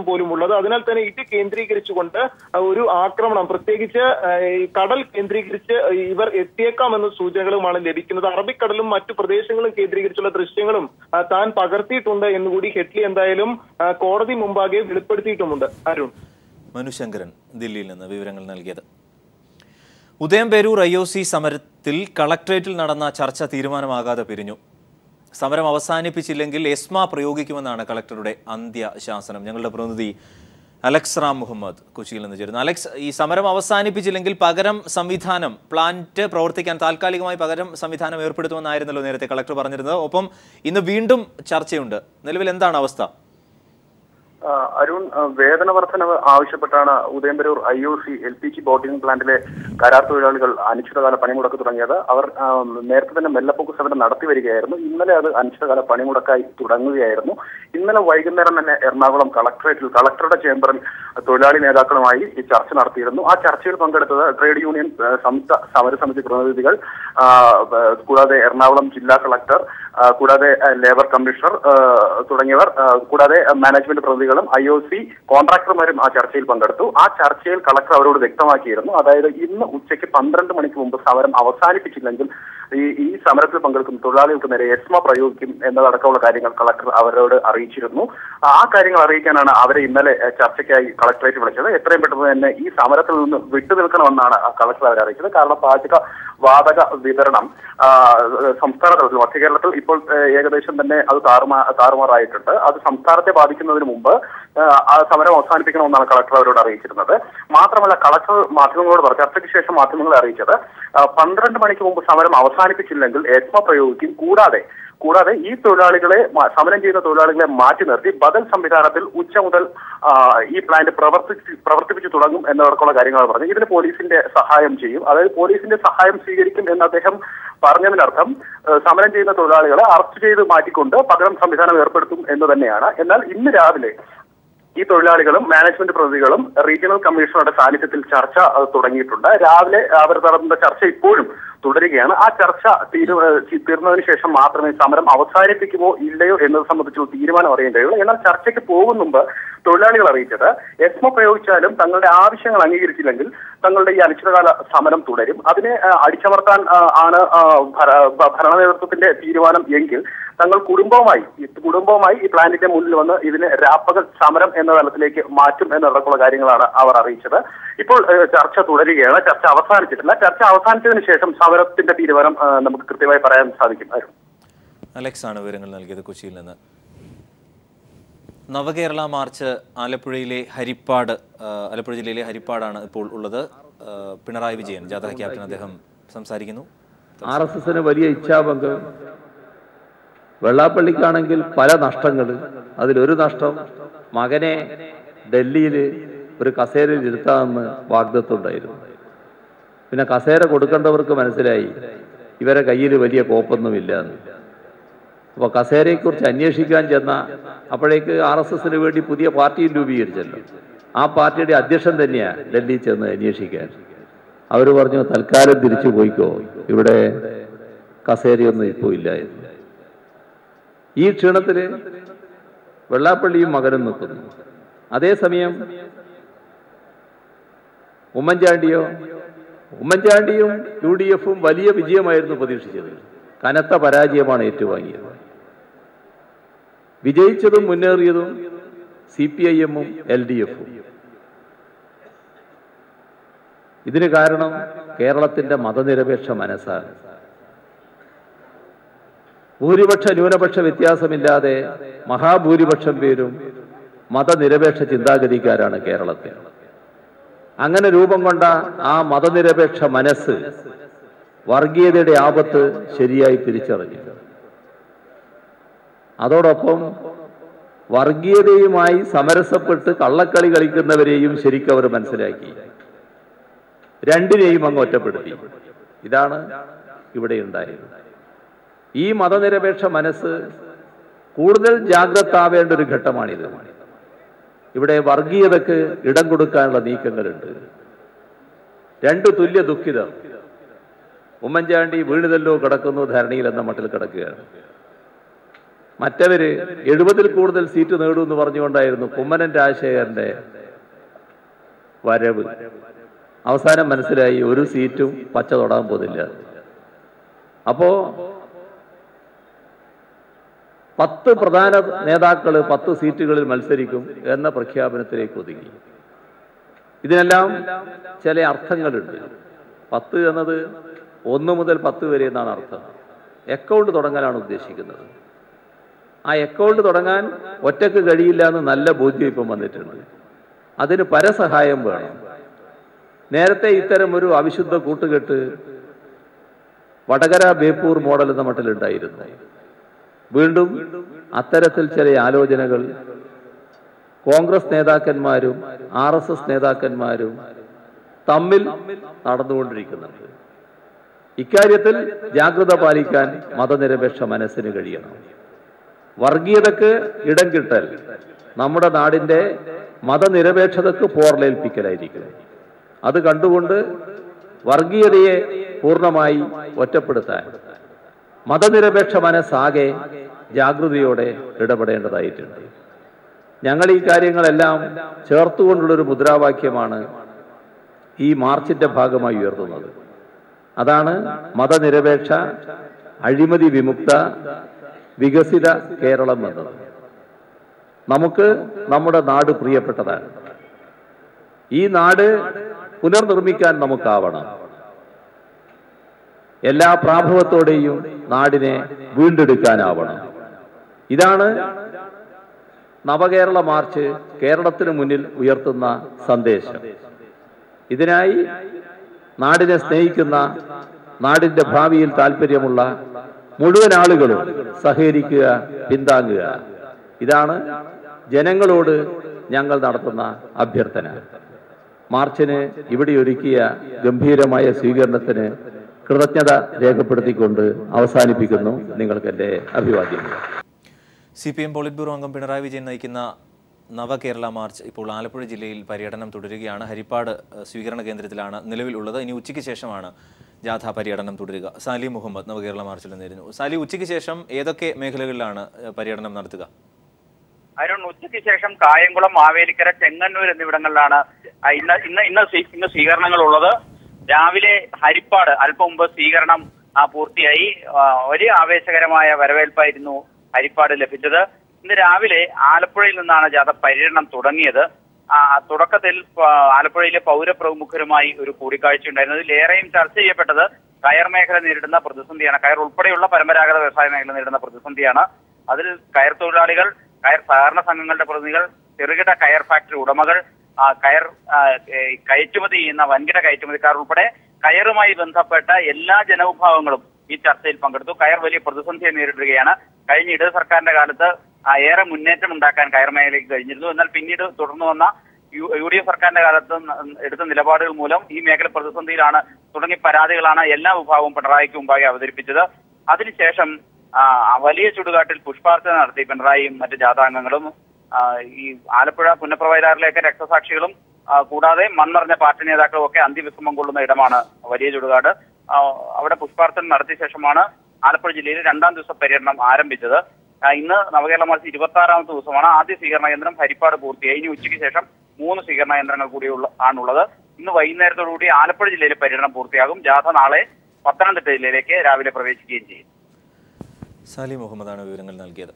പോലും ഉള്ളത് അതിനാൽ തന്നെ ഇത് കേന്ദ്രീകരിച്ചുകൊണ്ട് ഒരു ആക്രമണം പ്രത്യേകിച്ച് ആ, ഈ കടൽ കേന്ദ്രീകരിച്ച് ഇവർ എത്തിയേക്കാമെന്ന സൂചനകളുമാണ് ലഭിക്കുന്നത് അറബിക്കടലും മറ്റു പ്രദേശങ്ങളും കേന്ദ്രീകരിച്ചുള്ള ദൃശ്യങ്ങളും ആ, താൻ പകർത്തിയിട്ടുണ്ട് എന്നുകൂടി ഹെഡ്ലി എന്തായാലും ആ, കോടതി മുമ്പാകെ വെളിപ്പെടുത്തിയിട്ടുമുണ്ട് അരുൺ മനുശങ്കരൻ ദില്ലിയിൽ നിന്ന് വിവരങ്ങൾ നൽകിയത് ഉദയംപേരൂർ ഐ ഒ സി സമരത്തിൽ കളക്ട്രേറ്റിൽ നടന്ന ചർച്ച തീരുമാനമാകാതെ പിരിഞ്ഞു സമരം അവസാനിപ്പിച്ചില്ലെങ്കിൽ എസ്മ പ്രയോഗിക്കുമെന്നാണ് കളക്ടറുടെ അന്ത്യശാസനം ഞങ്ങളുടെ പ്രതിനിധി അലക്സ് റാം മുഹമ്മദ് കൊച്ചിയിൽ നിന്ന് ചേരുന്നു അലക്സ് ഈ സമരം അവസാനിപ്പിച്ചില്ലെങ്കിൽ പകരം സംവിധാനം പ്ലാന്റ് പ്രവർത്തിക്കാൻ താൽക്കാലികമായി പകരം സംവിധാനം ഏർപ്പെടുത്തുമെന്നായിരുന്നല്ലോ നേരത്തെ കളക്ടർ പറഞ്ഞിരുന്നത് ഒപ്പം ഇന്ന് വീണ്ടും ചർച്ചയുണ്ട് നിലവിൽ എന്താണ് അവസ്ഥ ആ, അരുൺ ആ, വേതന വർധനവ് ആവശ്യപ്പെട്ടാണ് Udayamperoor I O C L P G bottling പ്ലാന്റിലെ കരാർ തൊഴിലാളികൾ അനിശ്ചിതകാല പണിമുടക്ക് തുടങ്ങിയത് അവർ ആ, നേരത്തെ തന്നെ മെല്ലപ്പൊക്ക് സമരം നടത്തി വരികയായിരുന്നു ഇന്നലെ അത് അനിശ്ചിതകാല പണിമുടക്കായി തുടങ്ങുകയായിരുന്നു ഇന്നലെ വൈകുന്നേരം തന്നെ എറണാകുളം കളക്ടറേറ്റിൽ കളക്ടറുടെ ചേംബറിൽ തൊഴിലാളി നേതാക്കളുമായി ഈ ചർച്ച നടത്തിയിരുന്നു ആ ചർച്ചയിൽ പങ്കെടുത്തത് ട്രേഡ് യൂണിയൻ ആ, സംയുക്ത സമരസമിതി പ്രതിനിധികൾ ആ, ബ- കൂടാതെ എറണാകുളം ജില്ലാ കളക്ടർ ആ, കൂടാതെ ആ, ലേബർ കമ്മീഷണർ ആ, തുടങ്ങിയവർ ആ, കൂടാതെ ആ, മാനേജ്മെന്റ് പ്രതിനിധികളും ഐ ഒ സി കോൺട്രാക്ടർമാരും ആ ചർച്ചയിൽ പങ്കെടുത്തു ആ ചർച്ചയിൽ കളക്ടർ അവരോട് വ്യക്തമാക്കിയിരുന്നു അതായത് ഇന്ന് ഉച്ചയ്ക്ക് പന്ത്രണ്ട് മണിക്ക് മുമ്പ് സമരം അവസാനിപ്പിച്ചില്ലെങ്കിൽ ഈ ഈ സമരത്തിൽ പങ്കെടുക്കുന്ന തൊഴിലാളികൾക്ക് നേരെ എസ്മ പ്രയോഗിക്കും എന്നതടക്കമുള്ള കാര്യങ്ങൾ കളക്ടർ അവരോട് അറിയിച്ചിരുന്നു ആ കാര്യങ്ങൾ അറിയിക്കാനാണ് അവരെ ഇന്നലെ ഏഹ്, ചർച്ചയ്ക്കായി കളക്ടറേറ്റ് വിളിച്ചത് എത്രയും പെട്ടെന്ന് തന്നെ ഈ സമരത്തിൽ നിന്ന് വിട്ടുനിൽക്കണമെന്നാണ് ആ കളക്ടർ അവരെ അറിയിച്ചത് കാരണം പാചക വാതക വിതരണം ആ, സംസ്ഥാന തലത്തിൽ മധ്യ കേരളത്തിൽ ഇപ്പോൾ ഏഹ്, ഏകദേശം തന്നെ അത് താറുമാ താറുമാറായിട്ടുണ്ട് അത് സംസ്ഥാനത്തെ ബാധിക്കുന്നതിന് മുമ്പ് ആ, ആ സമരം അവസാനിപ്പിക്കണമെന്നാണ് കളക്ടർ അവരോട് അറിയിച്ചിരുന്നത് മാത്രമല്ല കളക്ടർ മാധ്യമങ്ങളോട് പറഞ്ഞു ചർച്ചയ്ക്ക് ശേഷം മാധ്യമങ്ങളെ അറിയിച്ചത് ആ, പന്ത്രണ്ട് മണിക്ക് മുമ്പ് സമരം അവസാനിപ്പിച്ചില്ലെങ്കിൽ എസ്മ പ്രയോഗിക്കും കൂടാതെ കൂടാതെ ഈ തൊഴിലാളികളെ മ- സമരം ചെയ്യുന്ന തൊഴിലാളികളെ മാറ്റി നിർത്തി ബദൽ സംവിധാനത്തിൽ ഉച്ച മുതൽ ആ, ഈ പ്ലാന്റ് പ്രവർത്തിച്ച് പ്രവർത്തിപ്പിച്ചു തുടങ്ങും എന്നതടക്കമുള്ള കാര്യങ്ങൾ പറഞ്ഞു ഇതിന് പോലീസിന്റെ സഹായം ചെയ്യും അതായത് പോലീസിന്റെ സഹായം സ്വീകരിക്കും എന്ന് അദ്ദേഹം പറഞ്ഞതിനർത്ഥം ഏഹ്, സമരം ചെയ്യുന്ന തൊഴിലാളികളെ അറസ്റ്റ് ചെയ്ത് മാറ്റിക്കൊണ്ട് പകരം സംവിധാനം ഏർപ്പെടുത്തും എന്ന് തന്നെയാണ് എന്നാൽ ഇന്ന് രാവിലെ ഈ തൊഴിലാളികളും മാനേജ്മെന്റ് പ്രതിനിധികളും റീജിയണൽ കമ്മീഷണറുടെ സാന്നിധ്യത്തിൽ ചർച്ച അത് തുടങ്ങിയിട്ടുണ്ട് രാവിലെ അവർ നടന്ന ചർച്ച ഇപ്പോഴും തുടരുകയാണ് ആ ചർച്ച തീരു ഏഹ് തീർന്നതിന് ശേഷം മാത്രമേ സമരം അവസാനിപ്പിക്കുമോ ഇല്ലയോ എന്നത് സംബന്ധിച്ചുള്ള തീരുമാനം അറിയാൻ കഴിയുള്ളൂ എന്നാൽ ചർച്ചയ്ക്ക് പോകും മുമ്പ് തൊഴിലാളികൾ അറിയിച്ചത് എസ്മോ പ്രയോഗിച്ചാലും തങ്ങളുടെ ആവശ്യങ്ങൾ അംഗീകരിച്ചില്ലെങ്കിൽ തങ്ങളുടെ ഈ അനിശ്ചിതകാല സമരം തുടരും അതിനെ ആ, അടിച്ചമർത്താൻ ആ, ആണ് ആ, ഭര- ഭ- ഭരണ നേതൃത്വത്തിന്റെ തീരുമാനം എങ്കിൽ തങ്ങൾ കുടുംബവുമായി ഈ കുടുംബവുമായി ഈ പ്ലാന്റിന്റെ മുന്നിൽ വന്ന് ഇതിനെ രാപ്പകൽ സമരം എന്ന തലത്തിലേക്ക് മാറ്റും എന്നടക്കമുള്ള കാര്യങ്ങളാണ് അവർ അറിയിച്ചത് ഇപ്പോൾ ഏഹ്, ചർച്ച തുടരുകയാണ് ചർച്ച അവസാനിച്ചിട്ടില്ല ചർച്ച അവസാനിച്ചതിന് ശേഷം സമരത്തിന്റെ തീരുമാനം ആ, നമുക്ക് കൃത്യമായി പറയാൻ സാധിക്കും അരുൺ. അലക്സ് ആണ് വിവരങ്ങൾ നൽകിയത് കൊച്ചിയിൽ നിന്ന് നവകേരള മാർച്ച് ആലപ്പുഴയിലെ ഹരിപ്പാട് ആ, ആലപ്പുഴ ജില്ലയിലെ ഹരിപ്പാടാണ് ഇപ്പോൾ ഉള്ളത് ആ, പിണറായി വിജയൻ ജാഥ ക്യാപ്റ്റൻ അദ്ദേഹം സംസാരിക്കുന്നു ആർ എസ് എസിന് വലിയ ഇച്ഛാഭംഗം വെള്ളാപ്പള്ളിക്കാണെങ്കിൽ പല നഷ്ടങ്ങൾ അതിലൊരു നഷ്ടം മകനെ ഡൽഹിയിൽ ഒരു കസേരയിൽ ഇരുത്താമെന്ന് വാഗ്ദത്വം ഉണ്ടായിരുന്നു പിന്നെ കസേര കൊടുക്കേണ്ടവർക്ക് മനസ്സിലായി ഇവരെ കയ്യിൽ വലിയ കോപ്പൊന്നുമില്ല എന്ന് അപ്പോൾ കസേരയെക്കുറിച്ച് അന്വേഷിക്കാൻ ചെന്ന അപ്പോഴേക്ക് ആർ എസ് എസിന് വേണ്ടി പുതിയ പാർട്ടിയും രൂപീകരിച്ചല്ലോ ആ പാർട്ടിയുടെ അധ്യക്ഷൻ തന്നെയാണ് ഡൽഹിയിൽ ചെന്ന് അന്വേഷിക്കാൻ അവർ പറഞ്ഞു തൽക്കാലം തിരിച്ചു പോയിക്കോ ഇവിടെ കസേരയൊന്നും ഇപ്പോൾ ഇല്ല എന്ന് ഈ ക്ഷീണത്തിൽ വെള്ളാപ്പള്ളിയും മകനും നിൽക്കുന്നു അതേസമയം ഉമ്മൻചാണ്ടിയോ ഉമ്മൻചാണ്ടിയും യു ഡി എഫും വലിയ വിജയമായിരുന്നു പ്രതീക്ഷിച്ചത് കനത്ത പരാജയമാണ് ഏറ്റുവാങ്ങിയത് വിജയിച്ചതും മുന്നേറിയതും സി പി ഐ എമ്മും എൽ ഡി എഫും ഇതിന് കാരണം കേരളത്തിന്റെ മതനിരപേക്ഷ മനസ്സാണ് ഭൂരിപക്ഷ ന്യൂനപക്ഷ വ്യത്യാസമില്ലാതെ മഹാഭൂരിപക്ഷം പേരും മതനിരപേക്ഷ ചിന്താഗതിക്കാരാണ് കേരളത്തിൽ അങ്ങനെ രൂപം കൊണ്ട ആ മതനിരപേക്ഷ മനസ്സ് വർഗീയതയുടെ ആപത്ത് ശരിയായി തിരിച്ചറിഞ്ഞു അതോടൊപ്പം വർഗീയതയുമായി സമരസപ്പെട്ട് കള്ളക്കളി കളിക്കുന്നവരെയും ശരിക്കും അവർ മനസ്സിലാക്കി രണ്ടിനെയും അങ്ങ് ഒറ്റപ്പെടുത്തി ഇതാണ് ഇവിടെ ഉണ്ടായത് ഈ മതനിരപേക്ഷ മനസ്സ് കൂടുതൽ ജാഗ്രത ആവേണ്ട ഒരു ഘട്ടമാണിത് ഇവിടെ വർഗീയതക്ക് ഇടം കൊടുക്കാനുള്ള നീക്കങ്ങളുണ്ട് രണ്ട് തുല്യ ദുഃഖിതർ ഉമ്മൻചാണ്ടി വീണിതല്ലോ കിടക്കുന്നു ധരണിയിൽ എന്ന മട്ടിൽ കിടക്കുകയാണ് മറ്റവര് എഴുപതിൽ കൂടുതൽ സീറ്റ് നേടുമെന്ന് പറഞ്ഞുകൊണ്ടായിരുന്നു കുമ്മനൻ രാജശേഖരന്റെ വരവ് അവസാനം മനസ്സിലായി ഒരു സീറ്റും പച്ച തൊടാൻ പോകുന്നില്ല അപ്പോ പത്ത് പ്രധാന നേതാക്കൾ പത്ത് സീറ്റുകളിൽ മത്സരിക്കും എന്ന പ്രഖ്യാപനത്തിലേക്ക് ഒതുങ്ങി ഇതിനെല്ലാം ചില അർത്ഥങ്ങളുണ്ട് പത്ത് എന്നത് ഒന്ന് മുതൽ പത്ത് വരെ എന്നാണ് അർത്ഥം അക്കൗണ്ട് തുടങ്ങാനാണ് ഉദ്ദേശിക്കുന്നത് ആ അക്കൗണ്ട് തുടങ്ങാൻ ഒറ്റക്ക് കഴിയില്ല എന്ന് നല്ല ബോധ്യം ഇപ്പം വന്നിട്ടുണ്ട് അതിന് പരസഹായം വേണം നേരത്തെ ഇത്തരം ഒരു അവിശുദ്ധ കൂട്ടുകെട്ട് വടകര ബേപ്പൂർ മോഡൽ എന്ന മട്ടിലുണ്ടായിരുന്നു വീണ്ടും അത്തരത്തിൽ ചില ആലോചനകൾ കോൺഗ്രസ് നേതാക്കന്മാരും ആർ എസ് എസ് നേതാക്കന്മാരും തമ്മിൽ നടന്നുകൊണ്ടിരിക്കുന്നുണ്ട് ഇക്കാര്യത്തിൽ ജാഗ്രത പാലിക്കാൻ മതനിരപേക്ഷ മനസ്സിന് കഴിയണം വർഗീയതക്ക് ഇടം കിട്ടൽ നമ്മുടെ നാടിന്റെ മതനിരപേക്ഷതക്ക് പോർലേൽപ്പിക്കലായിരിക്കും അത് കണ്ടുകൊണ്ട് വർഗീയതയെ പൂർണ്ണമായി ഒറ്റപ്പെടുത്താൻ മതനിരപേക്ഷ മനസ്സാകെ ജാഗ്രതയോടെ ഇടപെടേണ്ടതായിട്ടുണ്ട് ഞങ്ങൾ ഈ കാര്യങ്ങളെല്ലാം ചേർത്തുകൊണ്ടുള്ളൊരു മുദ്രാവാക്യമാണ് ഈ മാർച്ചിന്റെ ഭാഗമായി ഉയർത്തുന്നത് അതാണ് മതനിരപേക്ഷ അഴിമതി വിമുക്ത വികസിത കേരളം എന്നത് നമുക്ക് നമ്മുടെ നാട് പ്രിയപ്പെട്ടതാണ് ഈ നാട് പുനർനിർമ്മിക്കാൻ നമുക്കാവണം എല്ലാ പ്രാഭവത്തോടെയും നാടിനെ വീണ്ടെടുക്കാനാവണം ഇതാണ് നവകേരള മാർച്ച് കേരളത്തിന് മുന്നിൽ ഉയർത്തുന്ന സന്ദേശം ഇതിനായി നാടിനെ സ്നേഹിക്കുന്ന നാടിന്റെ ഭാവിയിൽ താല്പര്യമുള്ള മുഴുവൻ ആളുകളും സഹകരിക്കുക പിന്താങ്ങുക ഇതാണ് ജനങ്ങളോട് ഞങ്ങൾ നടത്തുന്ന അഭ്യർത്ഥന മാർച്ചിന് ഇവിടെ ഒരുക്കിയ ഗംഭീരമായ സ്വീകരണത്തിന് കൃതജ്ഞത രേഖപ്പെടുത്തിക്കൊണ്ട് അവസാനിപ്പിക്കുന്നു നിങ്ങൾക്ക് എൻ്റെ അഭിവാദ്യങ്ങൾ C P M polit bureau അംഗം പിണറായി വിജയൻ നയിക്കുന്ന നവകേരള മാർച്ച് ഇപ്പോൾ ആലപ്പുഴ ജില്ലയിൽ പര്യടനം തുടരുകയാണ് ഹരിപ്പാട് ഏഹ്, സ്വീകരണ കേന്ദ്രത്തിലാണ് നിലവിൽ ഉള്ളത് ഇനി ഉച്ചയ്ക്ക് ശേഷമാണ് ജാഥ പര്യടനം തുടരുക സാലി മുഹമ്മദ് നവകേരള മാർച്ചിൽ നേരുന്നു സാലി ഉച്ചയ്ക്ക് ശേഷം ഏതൊക്കെ മേഖലകളിലാണ് ഏഹ്, പര്യടനം നടത്തുക അരുൺ ഉച്ചയ്ക്ക് ശേഷം കായംകുളം മാവേലിക്കര ചെങ്ങന്നൂർ എന്നിവിടങ്ങളിലാണ് ആ, ഇന്ന് ഇന്ന് ഇന്ന് സ്വീ- ഇന്ന് സ്വീകരണങ്ങൾ ഉള്ളത് രാവിലെ ഹരിപ്പാട് അല്പം മുമ്പ് സ്വീകരണം ആ, പൂർത്തിയായി ആ, വലിയ ആവേശകരമായ വരവേൽപ്പായിരുന്നു ഹരിപ്പാട് ലഭിച്ചത് ഇന്ന് രാവിലെ ആലപ്പുഴയിൽ നിന്നാണ് ജാഥ പര്യടനം തുടങ്ങിയത് ആ, തുടക്കത്തിൽ ആ, ആലപ്പുഴയിലെ പൗരപ്രമുഖരുമായി ഒരു കൂടിക്കാഴ്ച ഉണ്ടായിരുന്നു ഇതിലേറെയും ചർച്ച ചെയ്യപ്പെട്ടത് കയർ മേഖല നേരിടുന്ന പ്രതിസന്ധിയാണ് കയർ ഉൾപ്പെടെയുള്ള പരമ്പരാഗത വ്യവസായ മേഖല നേരിടുന്ന പ്രതിസന്ധിയാണ് അതിൽ കയർ തൊഴിലാളികൾ കയർ സഹകരണ സംഘങ്ങളുടെ പ്രതിനിധികൾ ചെറുകിട കയർ ഫാക്ടറി ഉടമകൾ ആ, കയർ ആ, ഏ, കയറ്റുമതി ചെയ്യുന്ന വൻകിട കയറ്റുമതിക്കാർ ഉൾപ്പെടെ കയറുമായി ബന്ധപ്പെട്ട എല്ലാ ജനവിഭാഗങ്ങളും ഈ ചർച്ചയിൽ പങ്കെടുത്തു കയർ വലിയ പ്രതിസന്ധിയെ നേരിടുകയാണ് കഴിഞ്ഞ ഇടത് സർക്കാരിന്റെ കാലത്ത് ആ, ഏറെ മുന്നേറ്റം ഉണ്ടാക്കാൻ കയർ മേഖലയ്ക്ക് കഴിഞ്ഞിരുന്നു എന്നാൽ പിന്നീട് തുടർന്നു വന്ന യു യു ഡി എഫ് സർക്കാരിന്റെ കാലത്ത് ന- എടുത്ത നിലപാടുകൾ മൂലം ഈ മേഖല പ്രതിസന്ധിയിലാണ് തുടങ്ങി പരാതികളാണ് എല്ലാ വിഭാഗവും പിണറായിക്ക് മുമ്പാകെ അവതരിപ്പിച്ചത് അതിനുശേഷം ആ, വലിയ ചുടുകാട്ടിൽ പുഷ്പാർച്ചന നടത്തി പിണറായിയും മറ്റ് ജാഥാംഗങ്ങളും ആ, ഈ ആലപ്പുഴ പുന്നപ്രവയലാറിലേക്ക് രക്തസാക്ഷികളും ആ, കൂടാതെ മൺമറഞ്ഞ പാർട്ടി നേതാക്കളും ഒക്കെ അന്ത്യവിശ്രമം കൊള്ളുന്ന ഇടമാണ് വലിയ ചുടുകാട് ആ, അവിടെ പുഷ്പാർച്ചന നടത്തിയ ശേഷമാണ് ആലപ്പുഴ ജില്ലയിൽ രണ്ടാം ദിവസ പര്യടനം ആരംഭിച്ചത് ആ, ഇന്ന് നവകേരള മാസം ഇരുപത്തി ആറാമത്തെ ദിവസമാണ് ആദ്യ സ്വീകരണ കേന്ദ്രം ഹരിപ്പാട് പൂർത്തിയായി ഇനി ഉച്ചയ്ക്ക് ശേഷം മൂന്ന് സ്വീകരണ കേന്ദ്രങ്ങൾ കൂടി ഉള്ള- ആണുള്ളത് ഇന്ന് വൈകുന്നേരത്തോടുകൂടി ആലപ്പുഴ ജില്ലയിലെ പര്യടനം പൂർത്തിയാകും ജാഥ നാളെ പത്തനംതിട്ട ജില്ലയിലേക്ക് രാവിലെ പ്രവേശിക്കുകയും ചെയ്യും സാലി മുഹമ്മദാണ് വിവരങ്ങൾ നൽകിയത്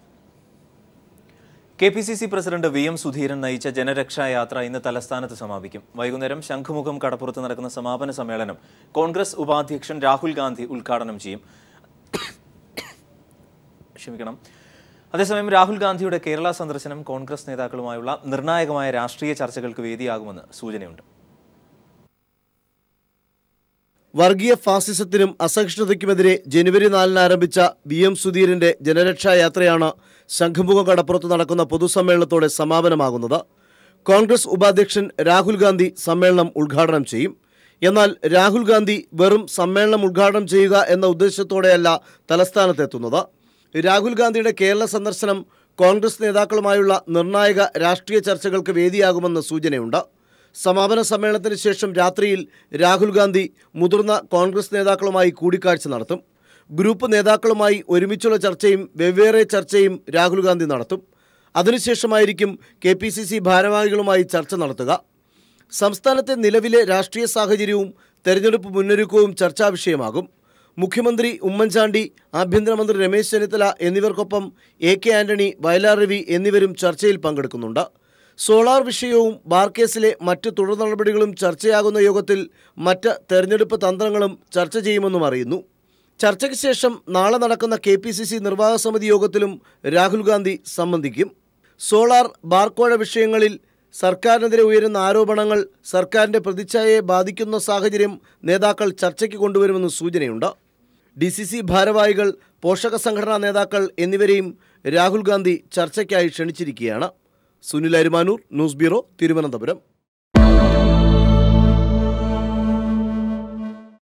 K P C C president V M Sudheeran നയിച്ച ജനരക്ഷാ യാത്ര ഇന്ന് തലസ്ഥാനത്ത് സമാപിക്കും വൈകുന്നേരം ശംഖുമുഖം കടപ്പുറത്ത് നടക്കുന്ന സമാപന സമ്മേളനം കോൺഗ്രസ് ഉപാധ്യക്ഷൻ രാഹുൽ ഗാന്ധി ഉദ്ഘാടനം ചെയ്യും ക്ഷമിക്കണം അതേസമയം രാഹുൽ ഗാന്ധിയുടെ കേരള സന്ദർശനം കോൺഗ്രസ് നേതാക്കളുമായുള്ള നിർണായകമായ രാഷ്ട്രീയ ചർച്ചകൾക്ക് വേദിയാകുമെന്ന് സൂചനയുണ്ട് വർഗീയ ഫാസിസത്തിനും അസഹിഷ്ണുതയ്ക്കുമെതിരെ ജനുവരി നാലിന് ആരംഭിച്ച വി എം സുധീരന്റെ ജനരക്ഷാ യാത്രയാണ് ശംഖുമുഖം കടപ്പുറത്ത് നടക്കുന്ന പൊതുസമ്മേളനത്തോടെ സമാപനമാകുന്നത് കോൺഗ്രസ് ഉപാധ്യക്ഷൻ രാഹുൽ ഗാന്ധി സമ്മേളനം ഉദ്ഘാടനം ചെയ്യും എന്നാൽ രാഹുൽ ഗാന്ധി വെറും സമ്മേളനം ഉദ്ഘാടനം ചെയ്യുക എന്ന ഉദ്ദേശത്തോടെയല്ല തലസ്ഥാനത്തെത്തുന്നത് രാഹുൽ ഗാന്ധിയുടെ കേരള സന്ദർശനം കോൺഗ്രസ് നേതാക്കളുമായുള്ള നിർണായക രാഷ്ട്രീയ ചർച്ചകൾക്ക് വേദിയാകുമെന്ന് സൂചനയുണ്ട് സമാപന സമ്മേളനത്തിന് ശേഷം രാത്രിയിൽ രാഹുൽ ഗാന്ധി മുതിർന്ന കോൺഗ്രസ് നേതാക്കളുമായി കൂടിക്കാഴ്ച നടത്തും ഗ്രൂപ്പ് നേതാക്കളുമായി ഒരുമിച്ചുള്ള ചർച്ചയും വെവ്വേറെ ചർച്ചയും രാഹുൽ ഗാന്ധി നടത്തും അതിനുശേഷമായിരിക്കും കെ പി സി സി ഭാരവാഹികളുമായി ചർച്ച നടത്തുക സംസ്ഥാനത്തെ നിലവിലെ രാഷ്ട്രീയ സാഹചര്യവും തെരഞ്ഞെടുപ്പ് മുന്നൊരുക്കവും ചർച്ചാ വിഷയമാകും മുഖ്യമന്ത്രി ഉമ്മൻചാണ്ടി ആഭ്യന്തരമന്ത്രി രമേശ് ചെന്നിത്തല എന്നിവർക്കൊപ്പം എ കെ ആന്റണി വയലാർ രവി എന്നിവരും ചർച്ചയിൽ പങ്കെടുക്കുന്നുണ്ട് സോളാർ വിഷയവും ബാർ കേസിലെ മറ്റ് തുടർ നടപടികളും ചർച്ചയാകുന്ന യോഗത്തിൽ മറ്റ് തെരഞ്ഞെടുപ്പ് തന്ത്രങ്ങളും ചർച്ച ചെയ്യുമെന്നും അറിയുന്നു ചർച്ചയ്ക്ക് ശേഷം നാളെ നടക്കുന്ന കെ പി സി സി നിർവാഹക സമിതി യോഗത്തിലും രാഹുൽ ഗാന്ധി സംബന്ധിക്കും സോളാർ ബാർക്കോഴ വിഷയങ്ങളിൽ സർക്കാരിനെതിരെ ഉയരുന്ന ആരോപണങ്ങൾ സർക്കാരിൻ്റെ പ്രതിച്ഛായയെ ബാധിക്കുന്ന സാഹചര്യം നേതാക്കൾ ചർച്ചയ്ക്ക് കൊണ്ടുവരുമെന്ന് സൂചനയുണ്ട് ഡി സി സി ഭാരവാഹികൾ പോഷക സംഘടനാ നേതാക്കൾ എന്നിവരെയും രാഹുൽ ഗാന്ധി ചർച്ചയ്ക്കായി ക്ഷണിച്ചിരിക്കുകയാണ് സുനിൽ അരുമാനൂർ ന്യൂസ് ബ്യൂറോ തിരുവനന്തപുരം